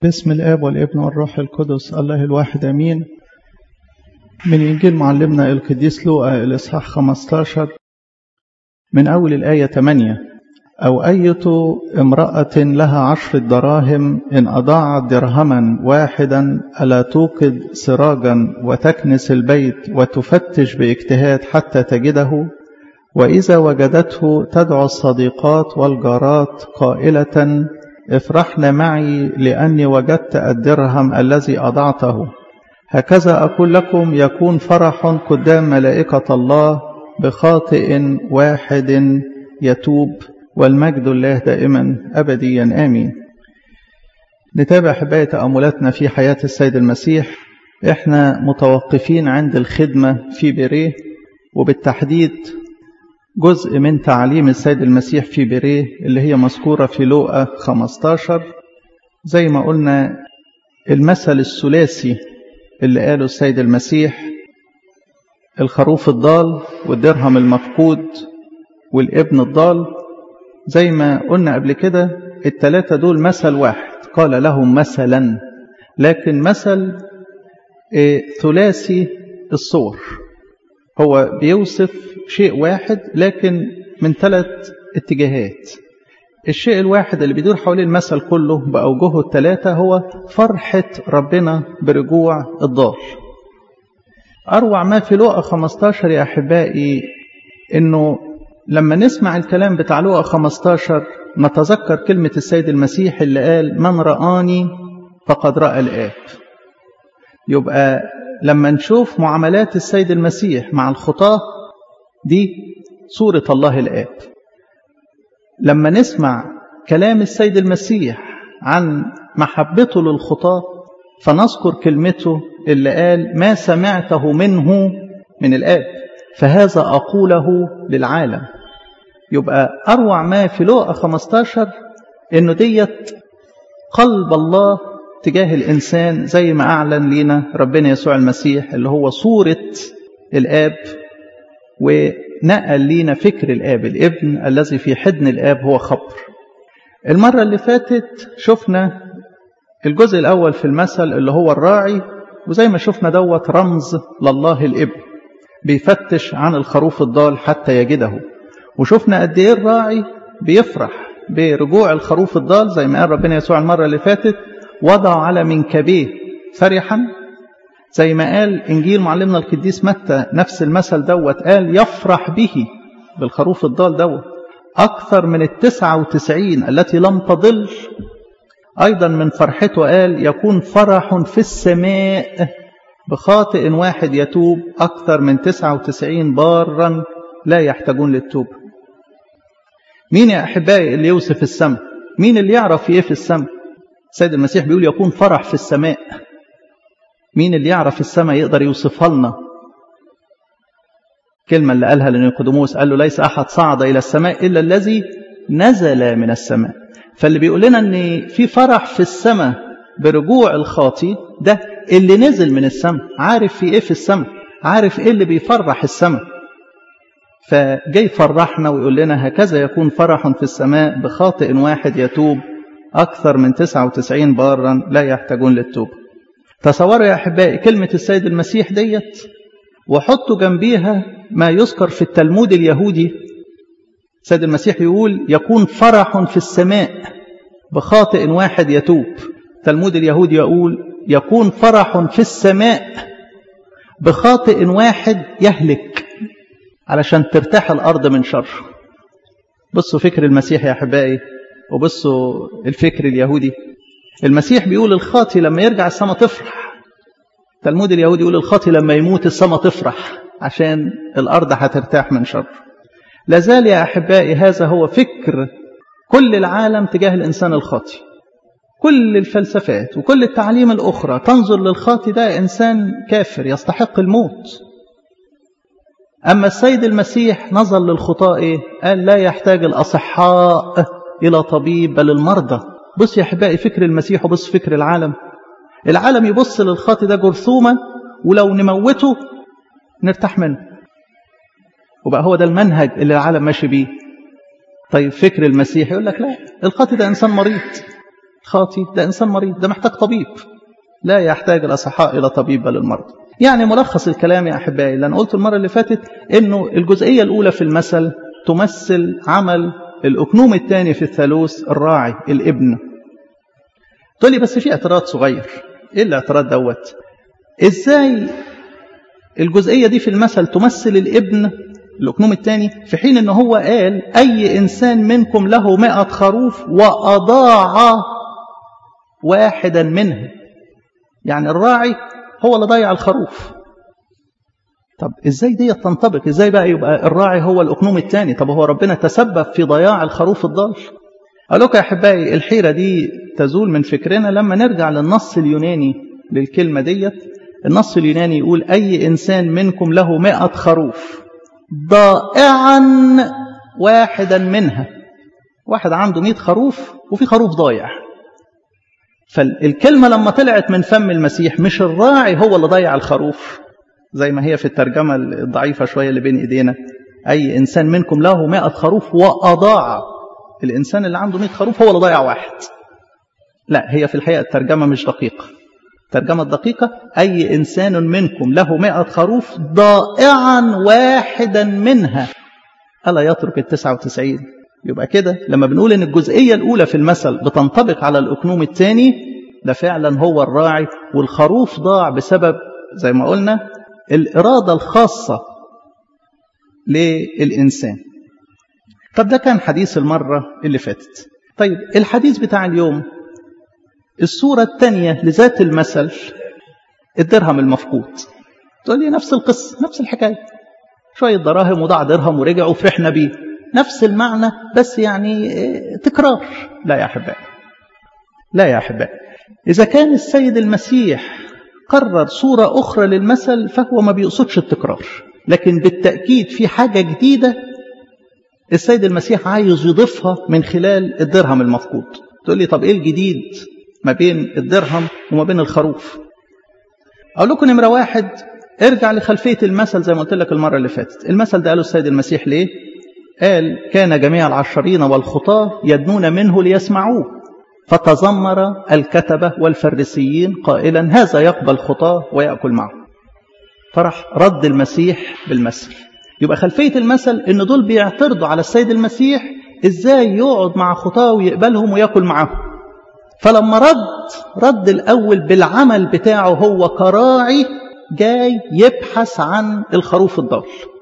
باسم الآب والابن والروح القدس الله الواحد أمين من إنجيل معلمنا القديس لوقا الإصحاح 15 من أول الآية 8 أو أية امرأة لها عشر دراهم إن أضاعت درهما واحدا ألا توقد سراجا وتكنس البيت وتفتش باجتهاد حتى تجده وإذا وجدته تدعو الصديقات والجارات قائلة افرحن معي لأني وجدت الدرهم الذي أضعته هكذا أقول لكم يكون فرح قدام ملائكة الله بخاطئ واحد يتوب والمجد الله دائما أبديا آمين نتابع حباية تأملاتنا في حياة السيد المسيح احنا متوقفين عند الخدمة في بيريه وبالتحديد جزء من تعليم السيد المسيح في بيريه اللي هي مذكورة في لوقا 15 زي ما قلنا المثل الثلاثي اللي قاله السيد المسيح الخروف الضال والدرهم المفقود والابن الضال زي ما قلنا قبل كده التلاتة دول مثل واحد قال لهم مثلا لكن مثل ثلاثي الصور هو بيوصف شيء واحد لكن من ثلاث اتجاهات الشيء الواحد اللي بيدور حوالين المثل كله بأوجهه الثلاثة هو فرحة ربنا برجوع الضال أروع ما في لوقا 15 يا أحبائي إنه لما نسمع الكلام بتاع لوقا 15 نتذكر كلمة السيد المسيح اللي قال من رآني فقد رأى الآب يبقى لما نشوف معاملات السيد المسيح مع الخطاة دي صورة الله الآب لما نسمع كلام السيد المسيح عن محبته للخطاة فنذكر كلمته اللي قال ما سمعته منه من الآب فهذا أقوله للعالم يبقى أروع ما في لوقا 15 إنه ديت قلب الله تجاه الإنسان زي ما أعلن لنا ربنا يسوع المسيح اللي هو صورة الآب ونقل لنا فكر الآب الابن الذي في حضن الآب هو خبر المرة اللي فاتت شفنا الجزء الأول في المثل اللي هو الراعي وزي ما شفنا دوت رمز لله الابن بيفتش عن الخروف الضال حتى يجده وشفنا قد ايه الراعي بيفرح برجوع الخروف الضال زي ما قال ربنا يسوع المرة اللي فاتت وضع على منكبيه فرحا زي ما قال إنجيل معلمنا القديس متى نفس المثل دوت قال يفرح به بالخروف الضال دوت أكثر من التسعة وتسعين التي لم تضل أيضا من فرحته قال يكون فرح في السماء بخاطئ واحد يتوب أكثر من تسعة وتسعين بارا لا يحتاجون للتوب مين يا أحبائي اللي يوصف السماء مين اللي يعرف ايه في السماء السيد المسيح بيقول يكون فرح في السماء مين اللي يعرف السماء يقدر يوصفها لنا كلمة اللي قالها لنيقوديموس قال له ليس أحد صعد إلى السماء إلا الذي نزل من السماء فاللي بيقول لنا أن في فرح في السماء برجوع الخاطي ده اللي نزل من السماء عارف في إيه في السماء عارف إيه اللي بيفرح السماء فجاي فرحنا ويقول لنا هكذا يكون فرح في السماء بخاطئ واحد يتوب أكثر من 99 بارا لا يحتاجون للتوبة تصوروا يا أحبائي كلمة السيد المسيح ديت وحطوا جنبيها ما يذكر في التلمود اليهودي السيد المسيح يقول يكون فرح في السماء بخاطئ واحد يتوب التلمود اليهودي يقول يكون فرح في السماء بخاطئ واحد يهلك علشان ترتاح الأرض من شر بصوا فكر المسيح يا أحبائي وبصوا الفكر اليهودي المسيح بيقول الخاطي لما يرجع السماء تفرح تلمود اليهودي يقول الخاطي لما يموت السماء تفرح عشان الأرض هترتاح من شر لازال يا أحبائي هذا هو فكر كل العالم تجاه الإنسان الخاطي كل الفلسفات وكل التعليم الأخرى تنظر للخاطي ده إنسان كافر يستحق الموت أما السيد المسيح نظر للخطاء إيه؟ قال لا يحتاج الأصحاء إلى طبيب بل المرضى بص يا أحبائي فكر المسيح وبص فكر العالم العالم يبص للخاطي ده جرثومة ولو نموته نرتاح منه وبقى هو ده المنهج اللي العالم ماشي بيه طيب فكر المسيح يقول لك لا الخاطي ده إنسان مريض خاطي ده إنسان مريض ده محتاج طبيب لا يحتاج الأصحاء إلى طبيب بل المرضى يعني ملخص الكلام يا أحبائي اللي أنا قلت المرة اللي فاتت إنه الجزئية الأولى في المثل تمثل عمل الأكنوم الثاني في الثالوث الراعي الابن تقول لي بس في اعتراض صغير إيه الاعتراض دوت إزاي الجزئية دي في المثل تمثل الابن الأكنوم الثاني في حين إن هو قال أي إنسان منكم له مئة خروف وأضاع واحدا منها يعني الراعي هو اللي ضيع الخروف طب ازاي دي تنطبق ازاي بقى يبقى الراعي هو الاقنوم الثاني طب هو ربنا تسبب في ضياع الخروف الضال اقول لكم يا احبائي الحيره دي تزول من فكرنا لما نرجع للنص اليوناني للكلمه ديت النص اليوناني يقول اي انسان منكم له مئة خروف ضائعا واحدا منها واحد عنده مئة خروف وفي خروف ضايع فالكلمة لما طلعت من فم المسيح مش الراعي هو اللي ضيع الخروف زي ما هي في الترجمة الضعيفة شوية اللي بين إيدينا أي إنسان منكم له مئة خروف وأضاع الإنسان اللي عنده مئة خروف هو اللي ضيع واحد لا هي في الحقيقة الترجمة مش دقيقة الترجمة الدقيقة أي إنسان منكم له مئة خروف ضائعا واحدا منها ألا يترك التسعة وتسعين يبقى كده لما بنقول ان الجزئية الأولى في المثل بتنطبق على الأكنوم الثاني ده فعلا هو الراعي والخروف ضاع بسبب زي ما قلنا الإرادة الخاصة للإنسان طب ده كان حديث المرة اللي فاتت طيب الحديث بتاع اليوم الصورة الثانية لذات المثل الدرهم المفقود تقول لي نفس القصة نفس الحكاية شوية دراهم وضاع درهم ورجع وفرحنا بيه نفس المعنى بس يعني تكرار لا يا أحبائي لا يا أحبائي إذا كان السيد المسيح قرر صورة أخرى للمثل فهو ما بيقصدش التكرار لكن بالتأكيد في حاجة جديدة السيد المسيح عايز يضيفها من خلال الدرهم المفقود تقول لي طب إيه الجديد ما بين الدرهم وما بين الخروف أقول لكم نمرة واحد ارجع لخلفية المثل زي ما قلت لك المرة اللي فاتت المثل ده قاله السيد المسيح ليه قال كان جميع العشرين والخطاة يدنون منه ليسمعوه فتذمر الكتبة والفريسيين قائلا هذا يقبل خطاة ويأكل معه فرح رد المسيح بالمثل يبقى خلفية المثل ان دول بيعترضوا على السيد المسيح ازاي يقعد مع خطاة ويقبلهم ويأكل معهم فلما رد رد الأول بالعمل بتاعه هو كراعي جاي يبحث عن الخروف الضال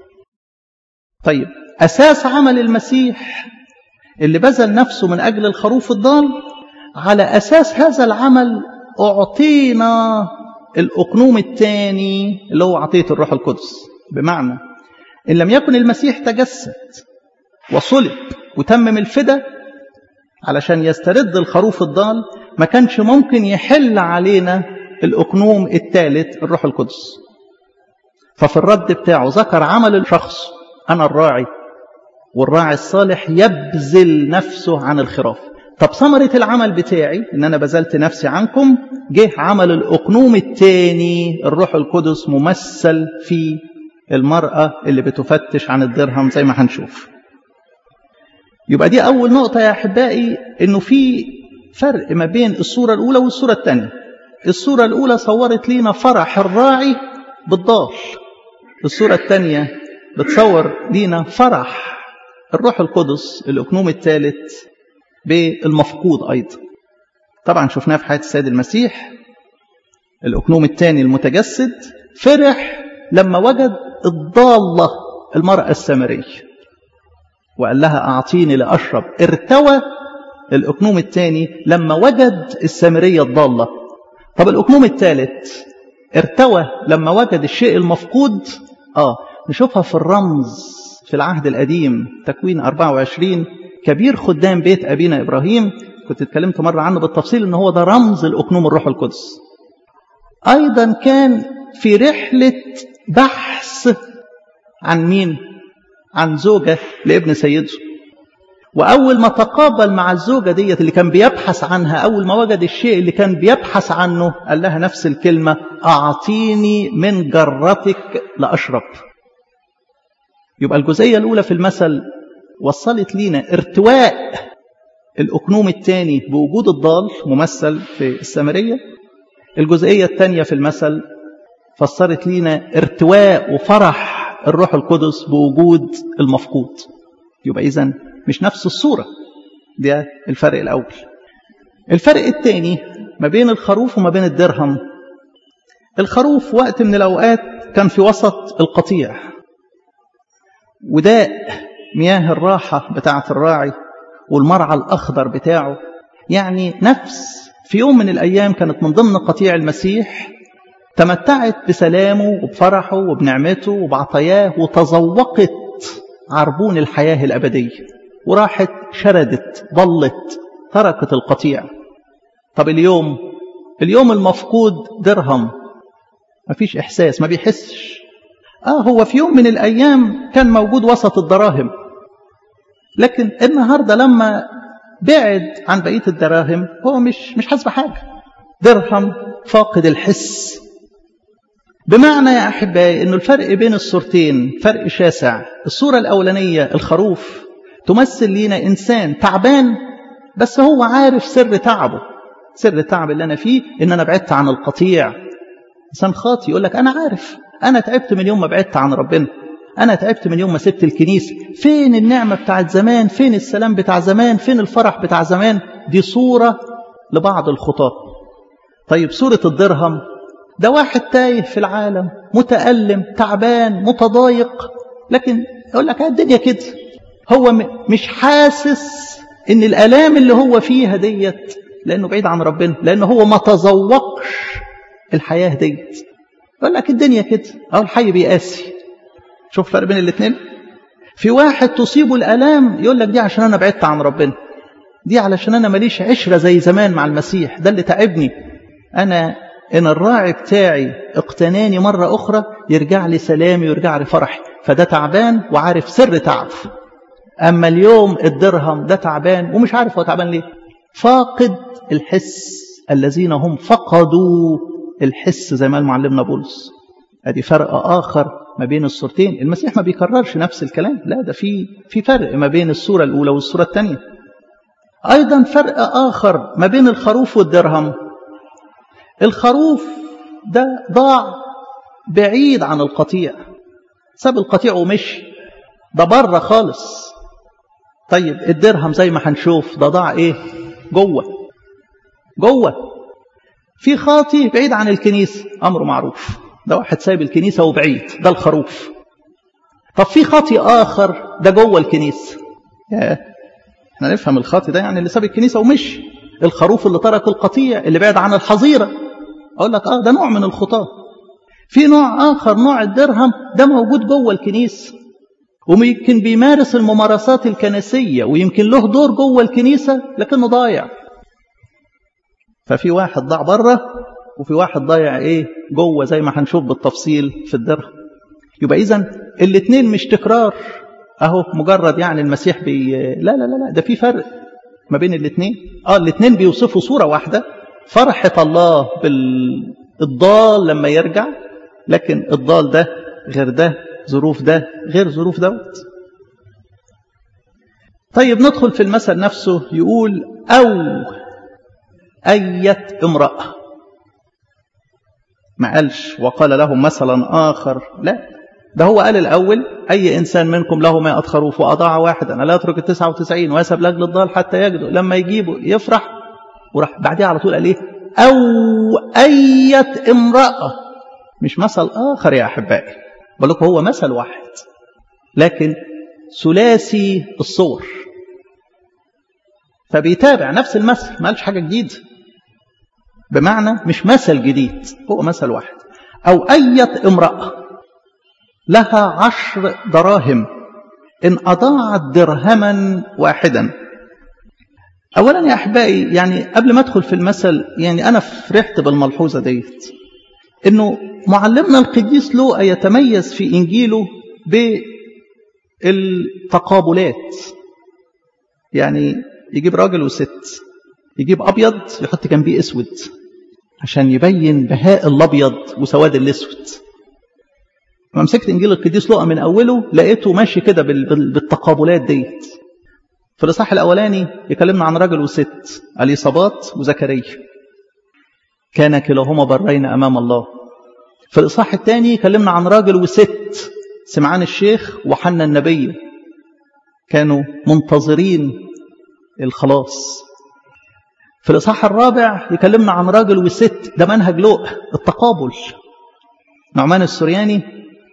طيب أساس عمل المسيح اللي بذل نفسه من أجل الخروف الضال على أساس هذا العمل أعطينا الأقنوم الثاني اللي هو عطية الروح القدس بمعنى إن لم يكن المسيح تجسد وصلب وتمم الفدا علشان يسترد الخروف الضال ما كانش ممكن يحل علينا الأقنوم الثالث الروح القدس ففي الرد بتاعه ذكر عمل الشخص أنا الراعي والراعي الصالح يبذل نفسه عن الخراف طب ثمرة العمل بتاعي ان انا بذلت نفسي عنكم جه عمل الاقنوم الثاني الروح القدس ممثل في المرأة اللي بتفتش عن الدرهم زي ما هنشوف يبقى دي اول نقطة يا احبائي انه في فرق ما بين الصورة الاولى والصورة الثانية الصورة الاولى صورت لينا فرح الراعي بالضال الصورة الثانية بتصور لينا فرح الروح القدس الاقنوم الثالث بالمفقود أيضا طبعا شفناه في حياة السيد المسيح الأكنوم الثاني المتجسد فرح لما وجد الضالة المرأة السامرية وقال لها أعطيني لأشرب ارتوى الأكنوم الثاني لما وجد السامرية الضالة طب الأكنوم الثالث ارتوى لما وجد الشيء المفقود آه نشوفها في الرمز في العهد القديم تكوين 24 كبير خدام بيت أبينا إبراهيم كنت اتكلمت مرة عنه بالتفصيل ان هو ده رمز الأكنوم الروح القدس أيضا كان في رحلة بحث عن مين عن زوجة لابن سيده وأول ما تقابل مع الزوجة ديت اللي كان بيبحث عنها أول ما وجد الشيء اللي كان بيبحث عنه قال لها نفس الكلمة أعطيني من جرتك لأشرب يبقى الجزئية الأولى في المثل وصلت لينا ارتواء الأكنوم الثاني بوجود الضال ممثل في السامرية الجزئية الثانية في المثل فسرت لينا ارتواء وفرح الروح القدس بوجود المفقود يبقى إذن مش نفس الصورة ده الفرق الأول الفرق الثاني ما بين الخروف وما بين الدرهم الخروف وقت من الأوقات كان في وسط القطيع وداء مياه الراحة بتاعة الراعي والمرعى الأخضر بتاعه يعني نفس في يوم من الأيام كانت من ضمن قطيع المسيح تمتعت بسلامه وبفرحه وبنعمته وبعطاياه وتذوقت عربون الحياة الأبدية وراحت شردت ضلت تركت القطيع طب اليوم اليوم المفقود درهم ما فيش إحساس ما بيحسش آه هو في يوم من الأيام كان موجود وسط الدراهم لكن النهاردة لما بعد عن بقية الدراهم هو مش مش حاسس بحاجة درهم فاقد الحس بمعنى يا أحبائي أنه الفرق بين الصورتين فرق شاسع الصورة الأولانية الخروف تمثل لينا إنسان تعبان بس هو عارف سر تعبه سر التعب اللي أنا فيه إن أنا بعدت عن القطيع إنسان خاطي يقول لك أنا عارف أنا تعبت من يوم ما بعدت عن ربنا أنا تعبت من يوم ما سبت الكنيسة فين النعمة بتاعت زمان فين السلام بتاع زمان فين الفرح بتاع زمان دي صورة لبعض الخطاة طيب صورة الدرهم ده واحد تايه في العالم متألم تعبان متضايق لكن يقول لك الدنيا كده هو مش حاسس ان الالام اللي هو فيها ديت لانه بعيد عن ربنا لانه هو ما تذوقش الحياه ديت يقول لك الدنيا كده اهو الحي بيقاسي شوف الفرق بين الاثنين في واحد تصيبه الالام يقول لك دي عشان انا بعدت عن ربنا دي علشان انا ماليش عشره زي زمان مع المسيح ده اللي تعبني انا ان الراعي بتاعي اقتناني مره اخرى يرجع لي سلامي ويرجع لي فرحي فده تعبان وعارف سر تعب أما اليوم الدرهم ده تعبان ومش عارف هو تعبان ليه فاقد الحس الذين هم فقدوا الحس زي ما قال معلمنا بولس ادي فرق آخر ما بين الصورتين المسيح ما بيكررش نفس الكلام لا ده في في فرق ما بين الصورة الأولى والصورة الثانية أيضا فرق آخر ما بين الخروف والدرهم الخروف ده ضاع بعيد عن القطيع ساب القطيع ومشي ده بره خالص طيب الدرهم زي ما هنشوف ده ضاع ايه جوه جوه في خاطي بعيد عن الكنيسه امره معروف ده واحد سايب الكنيسه وبعيد ده الخروف طب في خاطي اخر ده جوه الكنيسه ياه احنا نفهم الخاطي ده يعني اللي ساب الكنيسه ومشي الخروف اللي ترك القطيع اللي بعد عن الحظيره اقول لك اه ده نوع من الخطاه في نوع اخر نوع الدرهم ده موجود جوه الكنيسه ويمكن بيمارس الممارسات الكنسية ويمكن له دور جوه الكنيسة لكنه ضايع ففي واحد ضاع بره وفي واحد ضايع ايه جوه زي ما هنشوف بالتفصيل في الدرهم يبقى اذا الاثنين مش تكرار اهو مجرد يعني المسيح بي لا لا لا لا ده في فرق ما بين الاثنين اه الاثنين بيوصفوا صورة واحدة فرحة الله بالضال لما يرجع لكن الضال ده غير ده ظروف ده غير ظروف دوت طيب ندخل في المثل نفسه يقول أو أية امرأة ما قالش وقال لهم مثلا آخر لا ده هو قال الأول أي إنسان منكم له مائة خروف وأضاع واحدا ألا يترك التسعة وتسعين ويسب لأجل الضال حتى يجده لما يجيبه يفرح وراح بعدها على طول قال إيه أو أية امرأة مش مثل آخر يا أحبائي بقول لكم هو مثل واحد لكن ثلاثي الصور فبيتابع نفس المثل ما قالش حاجة جديدة بمعنى مش مثل جديد هو مثل واحد أو أية امرأة لها عشر دراهم إن أضاعت درهما واحدا أولا يا أحبائي يعني قبل ما أدخل في المثل يعني أنا فرحت بالملحوظة ديت إنه معلمنا القديس لوقا يتميز في إنجيله بالتقابلات يعني يجيب راجل وست يجيب أبيض يحط جنبيه أسود عشان يبين بهاء الأبيض وسواد الأسود لما مسكت إنجيل القديس لوقا من أوله لقيته ماشي كده بالتقابلات ديت في الإصحاح الأولاني يكلمنا عن راجل وست اليصابات وزكريا كان كلاهما برين أمام الله في الإصحاح الثاني يكلمنا عن راجل وست سمعان الشيخ وحنا النبي كانوا منتظرين الخلاص في الإصحاح الرابع يكلمنا عن راجل وست ده منهج لوق التقابل نعمان السرياني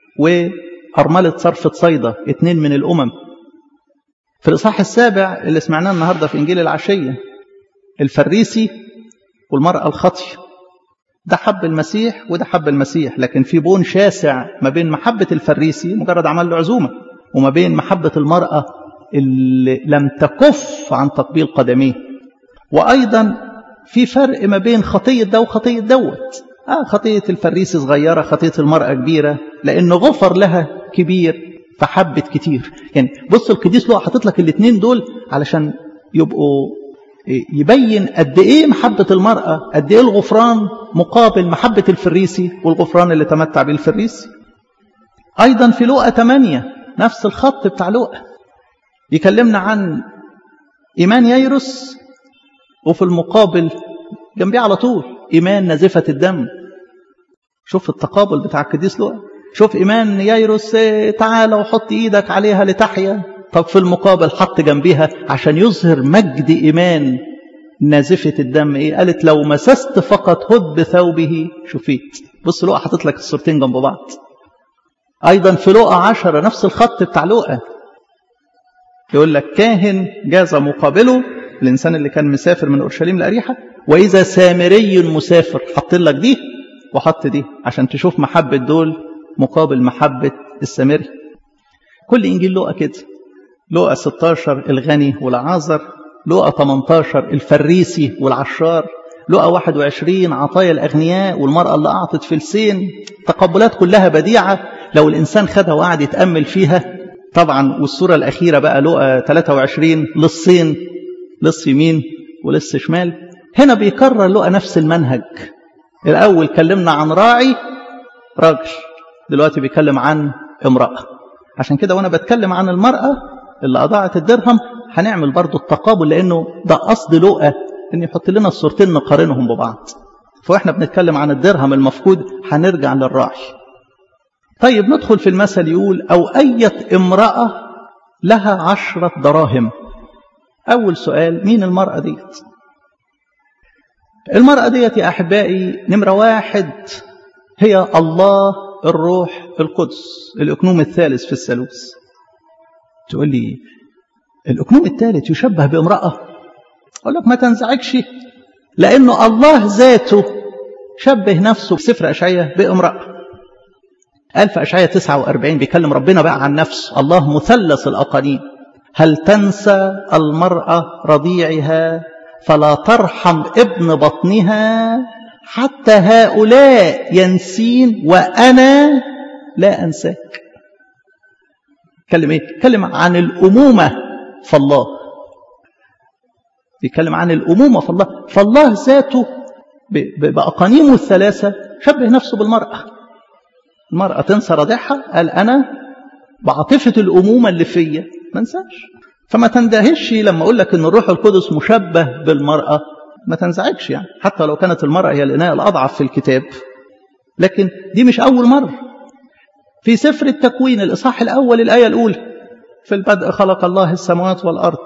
وأرملة صرفة صيدا اتنين من الأمم في الإصحاح السابع اللي سمعناه النهاردة في إنجيل العشية الفريسي والمرأة الخطية ده حب المسيح وده حب المسيح لكن في بون شاسع ما بين محبة الفريسي مجرد عمل له عزومة وما بين محبة المرأة اللي لم تكف عن تقبيل قدميه وأيضا في فرق ما بين خطية ده وخطية دوت آه خطية الفريسي صغيرة خطية المرأة كبيرة لأنه غفر لها كبير فحبت كتير يعني بص القديس لو حاطط لك الاثنين دول علشان يبقوا يبين قد ايه محبة المرأة قد ايه الغفران مقابل محبة الفريسي والغفران اللي تمتع به الفريسي ايضا في لوقا 8 نفس الخط بتاع لوقا يكلمنا عن ايمان ييروس وفي المقابل جنبيه على طول ايمان نازفة الدم شوف التقابل بتاع القديس لوقا شوف ايمان ييروس تعالى وحط ايدك عليها لتحيا طب في المقابل حط جنبيها عشان يظهر مجد إيمان نازفة الدم إيه قالت لو مسست فقط هد بثوبه شفيت بص لقى حاطط لك الصورتين جنب بعض أيضا في لقى عشرة نفس الخط بتاع لقى يقول لك كاهن جاز مقابله الإنسان اللي كان مسافر من أورشليم لأريحة وإذا سامري مسافر حط لك دي وحط دي عشان تشوف محبة دول مقابل محبة السامري كل إنجيل لقى كده لقى 16 الغني والعازر لقى 18 الفريسي والعشار لقى 21 عطايا الأغنياء والمرأة اللي أعطت فلسين تقبلات كلها بديعة لو الإنسان خدها وقعد يتأمل فيها طبعا والصورة الأخيرة بقى لقى 23 لصين لص يمين ولص شمال هنا بيكرر لقى نفس المنهج الأول كلمنا عن راعي راجل دلوقتي بيتكلم عن امرأة عشان كده وأنا بتكلم عن المرأة اللي أضاعت الدرهم هنعمل برضو التقابل لأنه ده قصد لقى إن يحط لنا الصورتين نقارنهم ببعض فإحنا بنتكلم عن الدرهم المفقود هنرجع للراعي طيب ندخل في المثل يقول أو أية امرأة لها عشرة دراهم أول سؤال مين المرأة ديت المرأة ديت يا أحبائي نمرة واحد هي الله الروح القدس الأكنوم الثالث في الثالوث تقول لي الأكنوم الثالث يشبه بامرأة أقول لك ما تنزعجش لأنه الله ذاته شبه نفسه في سفر أشعية بامرأة قال في أشعية 49 بيكلم ربنا بقى عن نفسه الله مثلث الأقانيم هل تنسى المرأة رضيعها فلا ترحم ابن بطنها حتى هؤلاء ينسين وأنا لا أنساك يتكلم ايه يتكلم عن الأمومة فالله بيتكلم عن الأمومة فالله فالله ذاته بأقانيمه الثلاثة شبه نفسه بالمرأة المرأة تنسى رضيعها قال أنا بعاطفة الأمومة اللي فيا ما انساش فما تندهش لما أقول لك أن الروح القدس مشبه بالمرأة ما تنزعجش يعني حتى لو كانت المرأة هي الإناء الأضعف في الكتاب لكن دي مش أول مرة في سفر التكوين الإصحاح الأول الآية الأولى في البدء خلق الله السماوات والأرض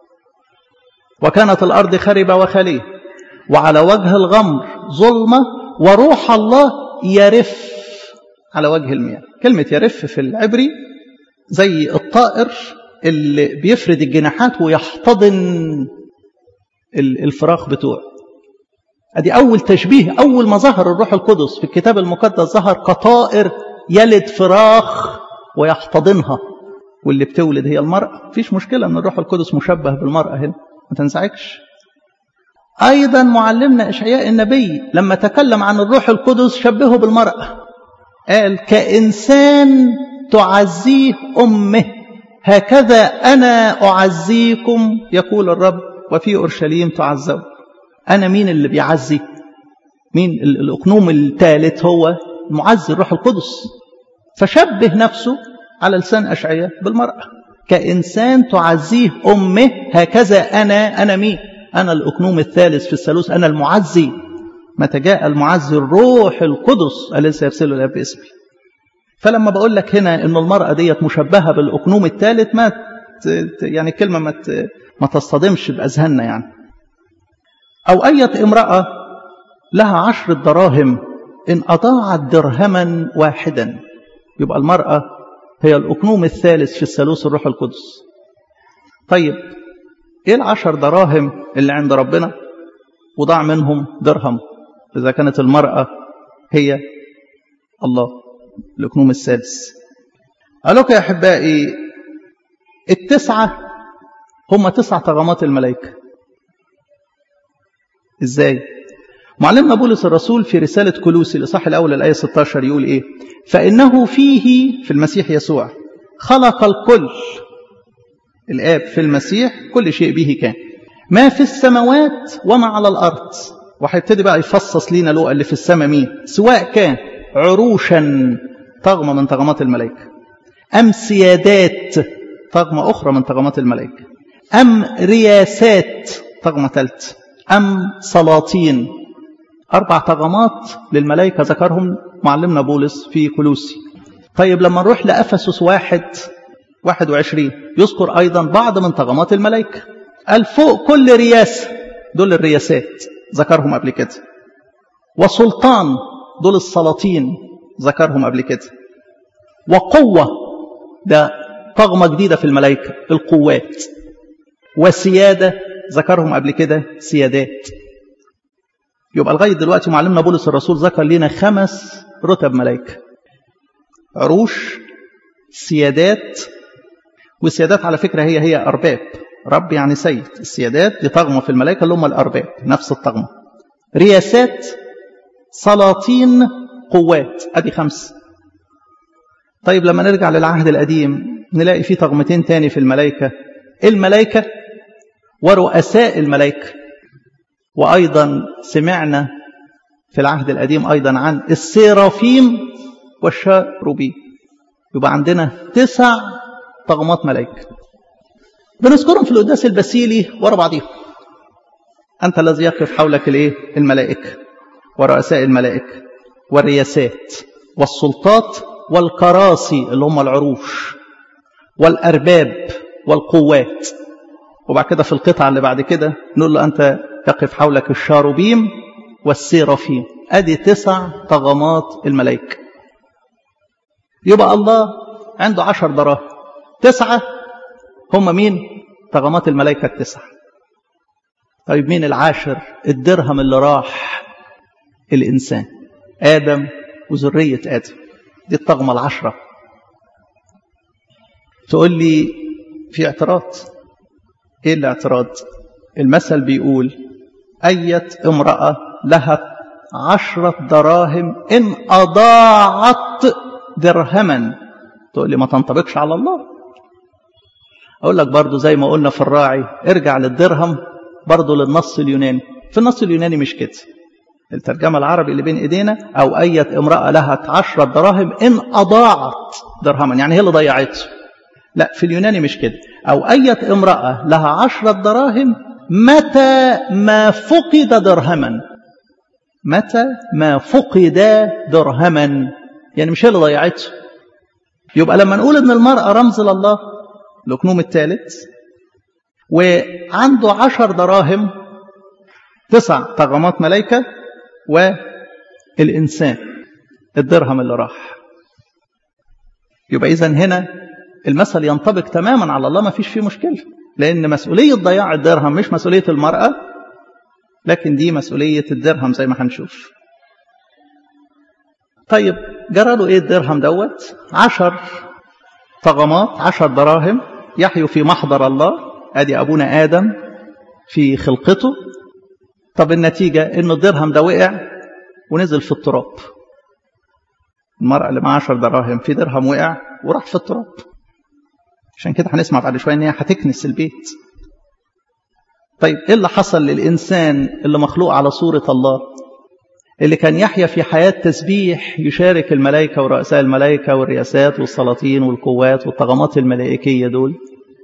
وكانت الأرض خربة وخالية وعلى وجه الغمر ظلمة وروح الله يرف على وجه المياه كلمة يرف في العبري زي الطائر اللي بيفرد الجناحات ويحتضن الفراخ بتوعه ادي اول تشبيه اول ما ظهر الروح القدس في الكتاب المقدس ظهر كطائر يلد فراخ ويحتضنها واللي بتولد هي المرأة مفيش مشكلة ان الروح القدس مشبه بالمرأة هنا ما تنزعجش ايضا معلمنا اشعياء النبي لما تكلم عن الروح القدس شبهه بالمرأة قال كإنسان تعزيه أمه هكذا أنا أعزيكم يقول الرب وفي أورشليم تعزوا أنا مين اللي بيعزي مين الأقنوم الثالث هو معزي الروح القدس فشبه نفسه على لسان أشعية بالمرأة كإنسان تعزيه أمه هكذا أنا أنا مين أنا الأكنوم الثالث في الثالوث أنا المعزي متى جاء المعزي الروح القدس الذي سيرسله الاب باسمي فلما بقول لك هنا ان المراه ديت مشبهه بالاقنوم الثالث ما يعني كلمه ما ما تصطدمش باذهاننا يعني او اية امراه لها عشر دراهم ان اضاعت درهما واحدا يبقى المراه هي الاقنوم الثالث في الثالوث الروح القدس طيب ايه العشر دراهم اللي عند ربنا وضاع منهم درهم إذا كانت المرأة هي الله الأكنوم السادس قالوا يا أحبائي التسعة هم تسع طغمات الملائكة إزاي؟ معلمنا بولس الرسول في رسالة كلوسي الإصحاح الأول الآية 16 يقول إيه؟ فإنه فيه في المسيح يسوع خلق الكل الآب في المسيح كل شيء به كان ما في السماوات وما على الأرض وهيبتدي بقى يفصص لينا لقى اللي في السماء مين سواء كان عروشا طغمة من طغمات الملائكة أم سيادات طغمة أخرى من طغمات الملائكة أم رياسات طغمة ثالث أم سلاطين أربع طغمات للملائكة ذكرهم معلمنا بولس في كلوسي طيب لما نروح لأفسس واحد واحد وعشرين يذكر أيضا بعض من طغمات الملائكة قال فوق كل رياسة دول الرياسات ذكرهم قبل كده وسلطان دول السلاطين ذكرهم قبل كده وقوة ده طغمة جديدة في الملائكة القوات وسيادة ذكرهم قبل كده سيادات يبقى لغاية دلوقتي معلمنا بولس الرسول ذكر لنا خمس رتب ملائكة عروش سيادات والسيادات على فكرة هي هي أرباب رب يعني سيد السيادات دي طغمة في الملائكة اللي هم الأرباب نفس الطغمة رياسات سلاطين قوات أدي خمس طيب لما نرجع للعهد القديم نلاقي فيه طغمتين تاني في الملائكة الملائكة ورؤساء الملائكة وأيضا سمعنا في العهد القديم أيضا عن السيرافيم والشاروبيم يبقى عندنا تسع طغمات ملائكة بنذكرهم في القداس البسيلي ورا بعضهم أنت الذي يقف حولك الايه الملائكة ورؤساء الملائكة والرياسات والسلطات والكراسي اللي هم العروش والأرباب والقوات وبعد كده في القطعة اللي بعد كده نقول له أنت يقف حولك الشاروبيم والسيرافيم أدي تسع طغمات الملائكة يبقى الله عنده عشر دراهم تسعة هم مين طغمات الملائكة التسعة طيب مين العاشر الدرهم اللي راح الإنسان آدم وذرية آدم دي الطغمة العشرة تقول لي في اعتراض ايه الاعتراض المثل بيقول أية امرأة لها عشرة دراهم إن أضاعت درهما تقول لي ما تنطبقش على الله أقول لك برضو زي ما قلنا في الراعي ارجع للدرهم برضو للنص اليوناني في النص اليوناني مش كده الترجمة العربي اللي بين ايدينا أو أية امرأة لها عشرة دراهم إن أضاعت درهما يعني هي اللي ضيعته لا في اليوناني مش كده أو أية امرأة لها عشرة دراهم متى ما فقد درهما متى ما فقد درهما يعني مش هي اللي ضيعته يبقى لما نقول ان المرأة رمز لله الأكنوم الثالث وعنده عشر دراهم تسع طغمات ملائكة والإنسان الدرهم اللي راح يبقى إذا هنا المثل ينطبق تماما على الله ما فيش فيه مشكلة لأن مسؤولية ضياع الدرهم مش مسؤولية المرأة لكن دي مسؤولية الدرهم زي ما هنشوف طيب جرى له ايه الدرهم دوت عشر طغمات عشر دراهم يحيوا في محضر الله ادي ابونا ادم في خلقته طب النتيجة انه الدرهم ده وقع ونزل في التراب المرأة اللي معاها عشر دراهم في درهم وقع وراح في التراب عشان كده هنسمع بعد شوية ان هي هتكنس البيت طيب ايه اللي حصل للإنسان اللي مخلوق على صورة الله اللي كان يحيا في حياة تسبيح يشارك الملائكة ورؤساء الملائكة والرياسات والسلاطين والقوات والطغمات الملائكية دول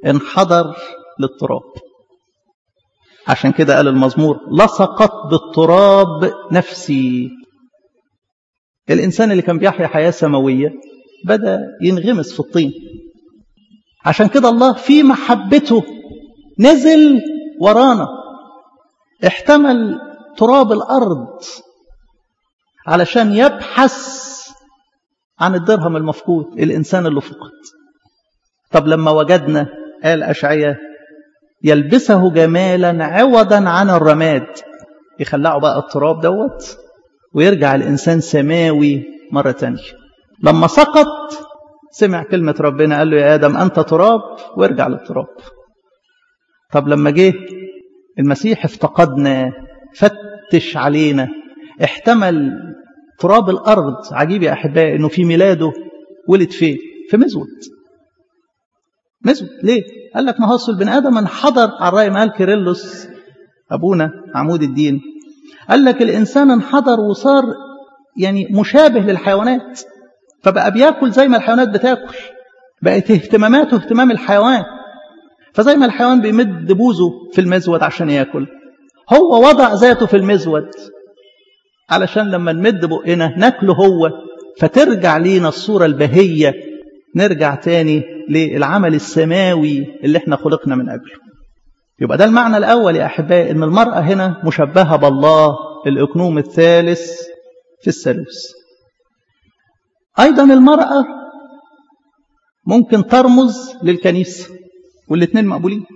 انحدر للتراب عشان كده قال المزمور لصقت بالتراب نفسي الإنسان اللي كان بيحيا حياة سماوية بدأ ينغمس في الطين عشان كده الله في محبته نزل ورانا احتمل تراب الأرض علشان يبحث عن الدرهم المفقود الإنسان اللي فقد طب لما وجدنا قال أشعية يلبسه جمالا عوضا عن الرماد يخلعوا بقى التراب دوت ويرجع الإنسان سماوي مرة تانية لما سقط سمع كلمة ربنا قال له يا آدم أنت تراب وارجع للتراب طب لما جه المسيح افتقدنا فتش علينا احتمل تراب الأرض عجيب يا أحبائي أنه في ميلاده ولد فين في مزود مزود ليه قال لك ما هو البني آدم انحدر على الرأي ما قال كيرلس أبونا عمود الدين قال لك الإنسان انحدر وصار يعني مشابه للحيوانات فبقى بياكل زي ما الحيوانات بتاكل بقت اهتماماته اهتمام الحيوان فزي ما الحيوان بيمد بوزه في المزود عشان ياكل هو وضع ذاته في المزود علشان لما نمد بقنا ناكله هو فترجع لينا الصورة البهية نرجع تاني للعمل السماوي اللي احنا خلقنا من أجله يبقى ده المعنى الأول يا أحبائي أن المرأة هنا مشبهة بالله الإقنوم الثالث في الثالوث أيضا المرأة ممكن ترمز للكنيسة والاثنين مقبولين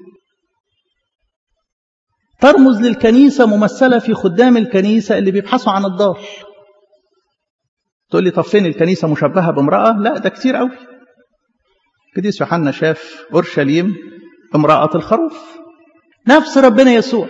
ترمز للكنيسة ممثلة في خدام الكنيسة اللي بيبحثوا عن الدار تقول لي طب فين الكنيسة مشبهة بامرأة لا ده كتير قوي قديس يوحنا شاف أورشليم امرأة الخروف نفس ربنا يسوع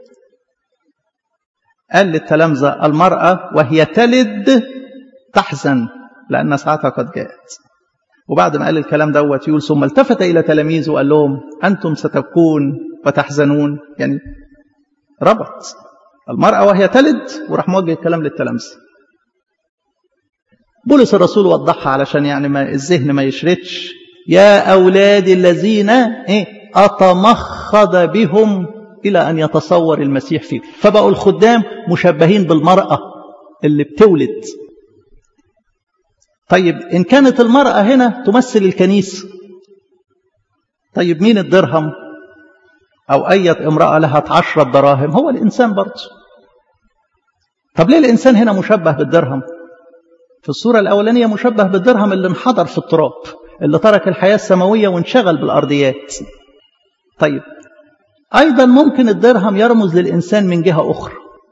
قال للتلامذة المرأة وهي تلد تحزن لأن ساعتها قد جاءت وبعد ما قال الكلام دوت يقول ثم التفت إلى تلاميذه وقال لهم أنتم ستبكون وتحزنون يعني ربط المرأة وهي تلد وراح موجه الكلام للتلامذة بولس الرسول وضحها علشان يعني ما الذهن ما يشردش يا أولادي الذين إيه أتمخض بهم إلى أن يتصور المسيح فيه فبقوا الخدام مشبهين بالمرأة اللي بتولد طيب إن كانت المرأة هنا تمثل الكنيسة طيب مين الدرهم أو أية امرأة لها عشرة دراهم هو الإنسان برضه طب ليه الإنسان هنا مشبه بالدرهم في الصورة الأولانية مشبه بالدرهم اللي انحدر في التراب اللي ترك الحياة السماوية وانشغل بالأرضيات طيب أيضا ممكن الدرهم يرمز للإنسان من جهة أخرى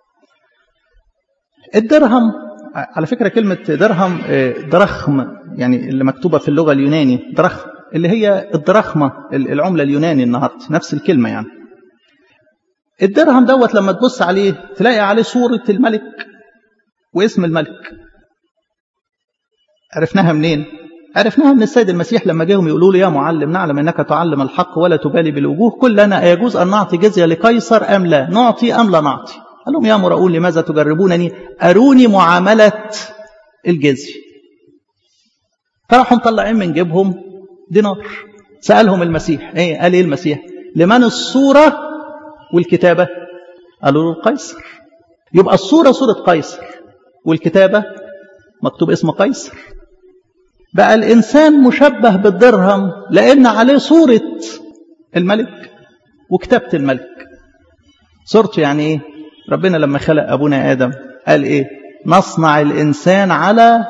الدرهم على فكرة كلمة درهم درخم يعني اللي مكتوبة في اللغة اليوناني درخم اللي هي الدرخمة العملة اليوناني النهاردة نفس الكلمة يعني الدرهم دوت لما تبص عليه تلاقي عليه صورة الملك واسم الملك عرفناها منين؟ عرفناها من السيد المسيح لما جاهم يقولوا له يا معلم نعلم انك تعلم الحق ولا تبالي بالوجوه كلنا يجوز ان نعطي جزيه لقيصر ام لا؟ نعطي ام لا نعطي؟ قال لهم يا مرؤون لماذا تجربونني؟ اروني معامله الجزيه. فراحوا مطلعين من جيبهم دينار. سالهم المسيح، ايه؟ قال ايه المسيح؟ لمن الصوره والكتابه؟ قالوا له قيصر. يبقى الصوره صوره قيصر والكتابه مكتوب اسم قيصر. بقى الإنسان مشبه بالدرهم لأن عليه صورة الملك وكتابة الملك صورته يعني إيه؟ ربنا لما خلق أبونا آدم قال إيه؟ نصنع الإنسان على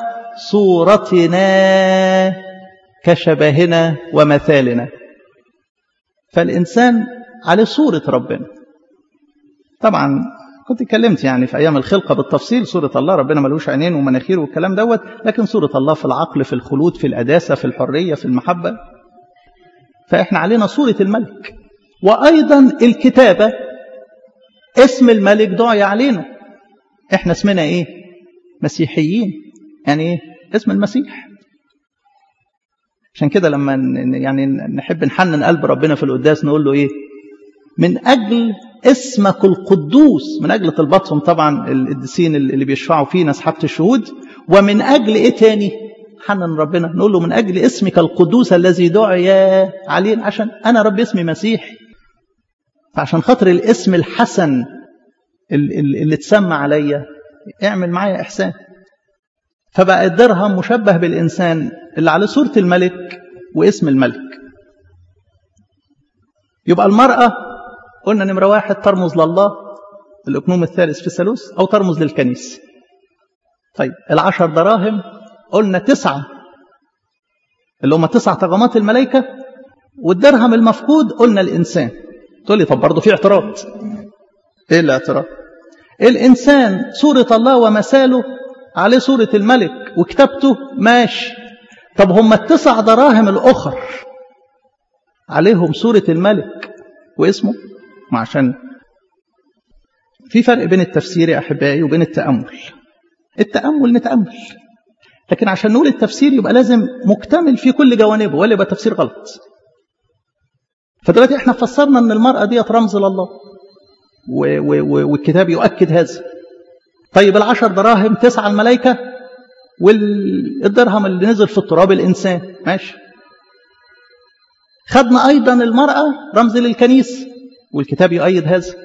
صورتنا كشبهنا ومثالنا فالإنسان عليه صورة ربنا طبعا كنت اتكلمت يعني في أيام الخلقة بالتفصيل صورة الله ربنا ملوش عينين ومناخير والكلام دوت لكن صورة الله في العقل في الخلود في الأداسة في الحرية في المحبة فإحنا علينا صورة الملك وأيضا الكتابة اسم الملك دعي علينا إحنا اسمنا إيه مسيحيين يعني إيه اسم المسيح عشان كده لما يعني نحب نحنن قلب ربنا في القداس نقول له إيه من أجل اسمك القدوس من أجل طلباتهم طبعا القديسين اللي بيشفعوا فينا أصحاب الشهود ومن أجل إيه تاني حنن ربنا نقول له من أجل اسمك القدوس الذي دعي علينا عشان أنا رب اسمي مسيحي فعشان خاطر الاسم الحسن اللي, اللي اتسمى عليا اعمل معايا إحسان فبقى الدرهم مشبه بالإنسان اللي على صورة الملك واسم الملك يبقى المرأة قلنا نمرة واحد ترمز لله الأكنوم الثالث في الثالوث أو ترمز للكنيسة طيب العشر دراهم قلنا تسعة اللي هم تسعة طغمات الملائكة والدرهم المفقود قلنا الإنسان تقول لي طب برضه في اعتراض ايه الاعتراض الإنسان صورة الله ومثاله عليه صورة الملك وكتابته ماشي طب هم التسع دراهم الأخر عليهم صورة الملك واسمه ما عشان في فرق بين التفسير يا أحبائي وبين التأمل التأمل نتأمل لكن عشان نقول التفسير يبقى لازم مكتمل في كل جوانبه ولا يبقى تفسير غلط فدلوقتي احنا فسرنا ان المرأة ديت رمز لله والكتاب يؤكد هذا طيب العشر دراهم تسعة الملائكة والدرهم اللي نزل في التراب الإنسان ماشي خدنا أيضا المرأة رمز للكنيسة والكتاب يؤيد هذا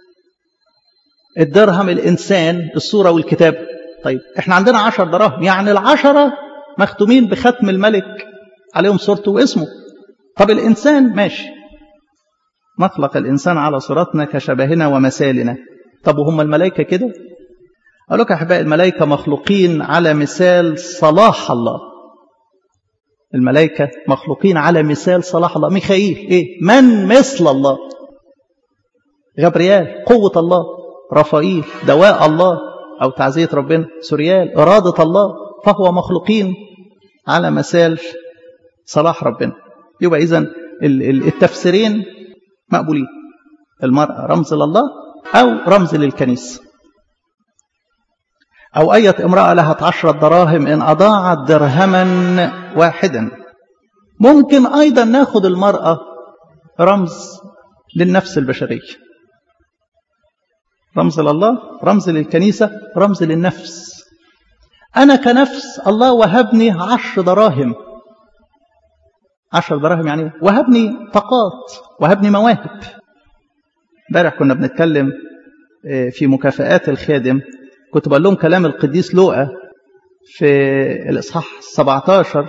الدرهم الإنسان الصورة والكتاب طيب احنا عندنا عشر دراهم يعني العشرة مختومين بختم الملك عليهم صورته واسمه طب الإنسان ماشي نخلق الإنسان على صورتنا كشبهنا ومثالنا طب وهم الملائكة كده أقول لك أحباء الملائكة مخلوقين على مثال صلاح الله الملائكة مخلوقين على مثال صلاح الله ميخائيل إيه من مثل الله غبريال قوة الله رفائيل دواء الله أو تعزية ربنا سوريال إرادة الله فهو مخلوقين على مثال صلاح ربنا يبقى إذن التفسيرين مقبولين المرأة رمز لله أو رمز للكنيسة أو أية امرأة لها عشرة دراهم إن أضاعت درهما واحدا ممكن أيضا ناخد المرأة رمز للنفس البشرية رمز لله رمز للكنيسة رمز للنفس أنا كنفس الله وهبني عشر دراهم عشر دراهم يعني وهبني طاقات وهبني مواهب امبارح كنا بنتكلم في مكافآت الخادم كنت بقول لهم كلام القديس لوقا في الإصحاح 17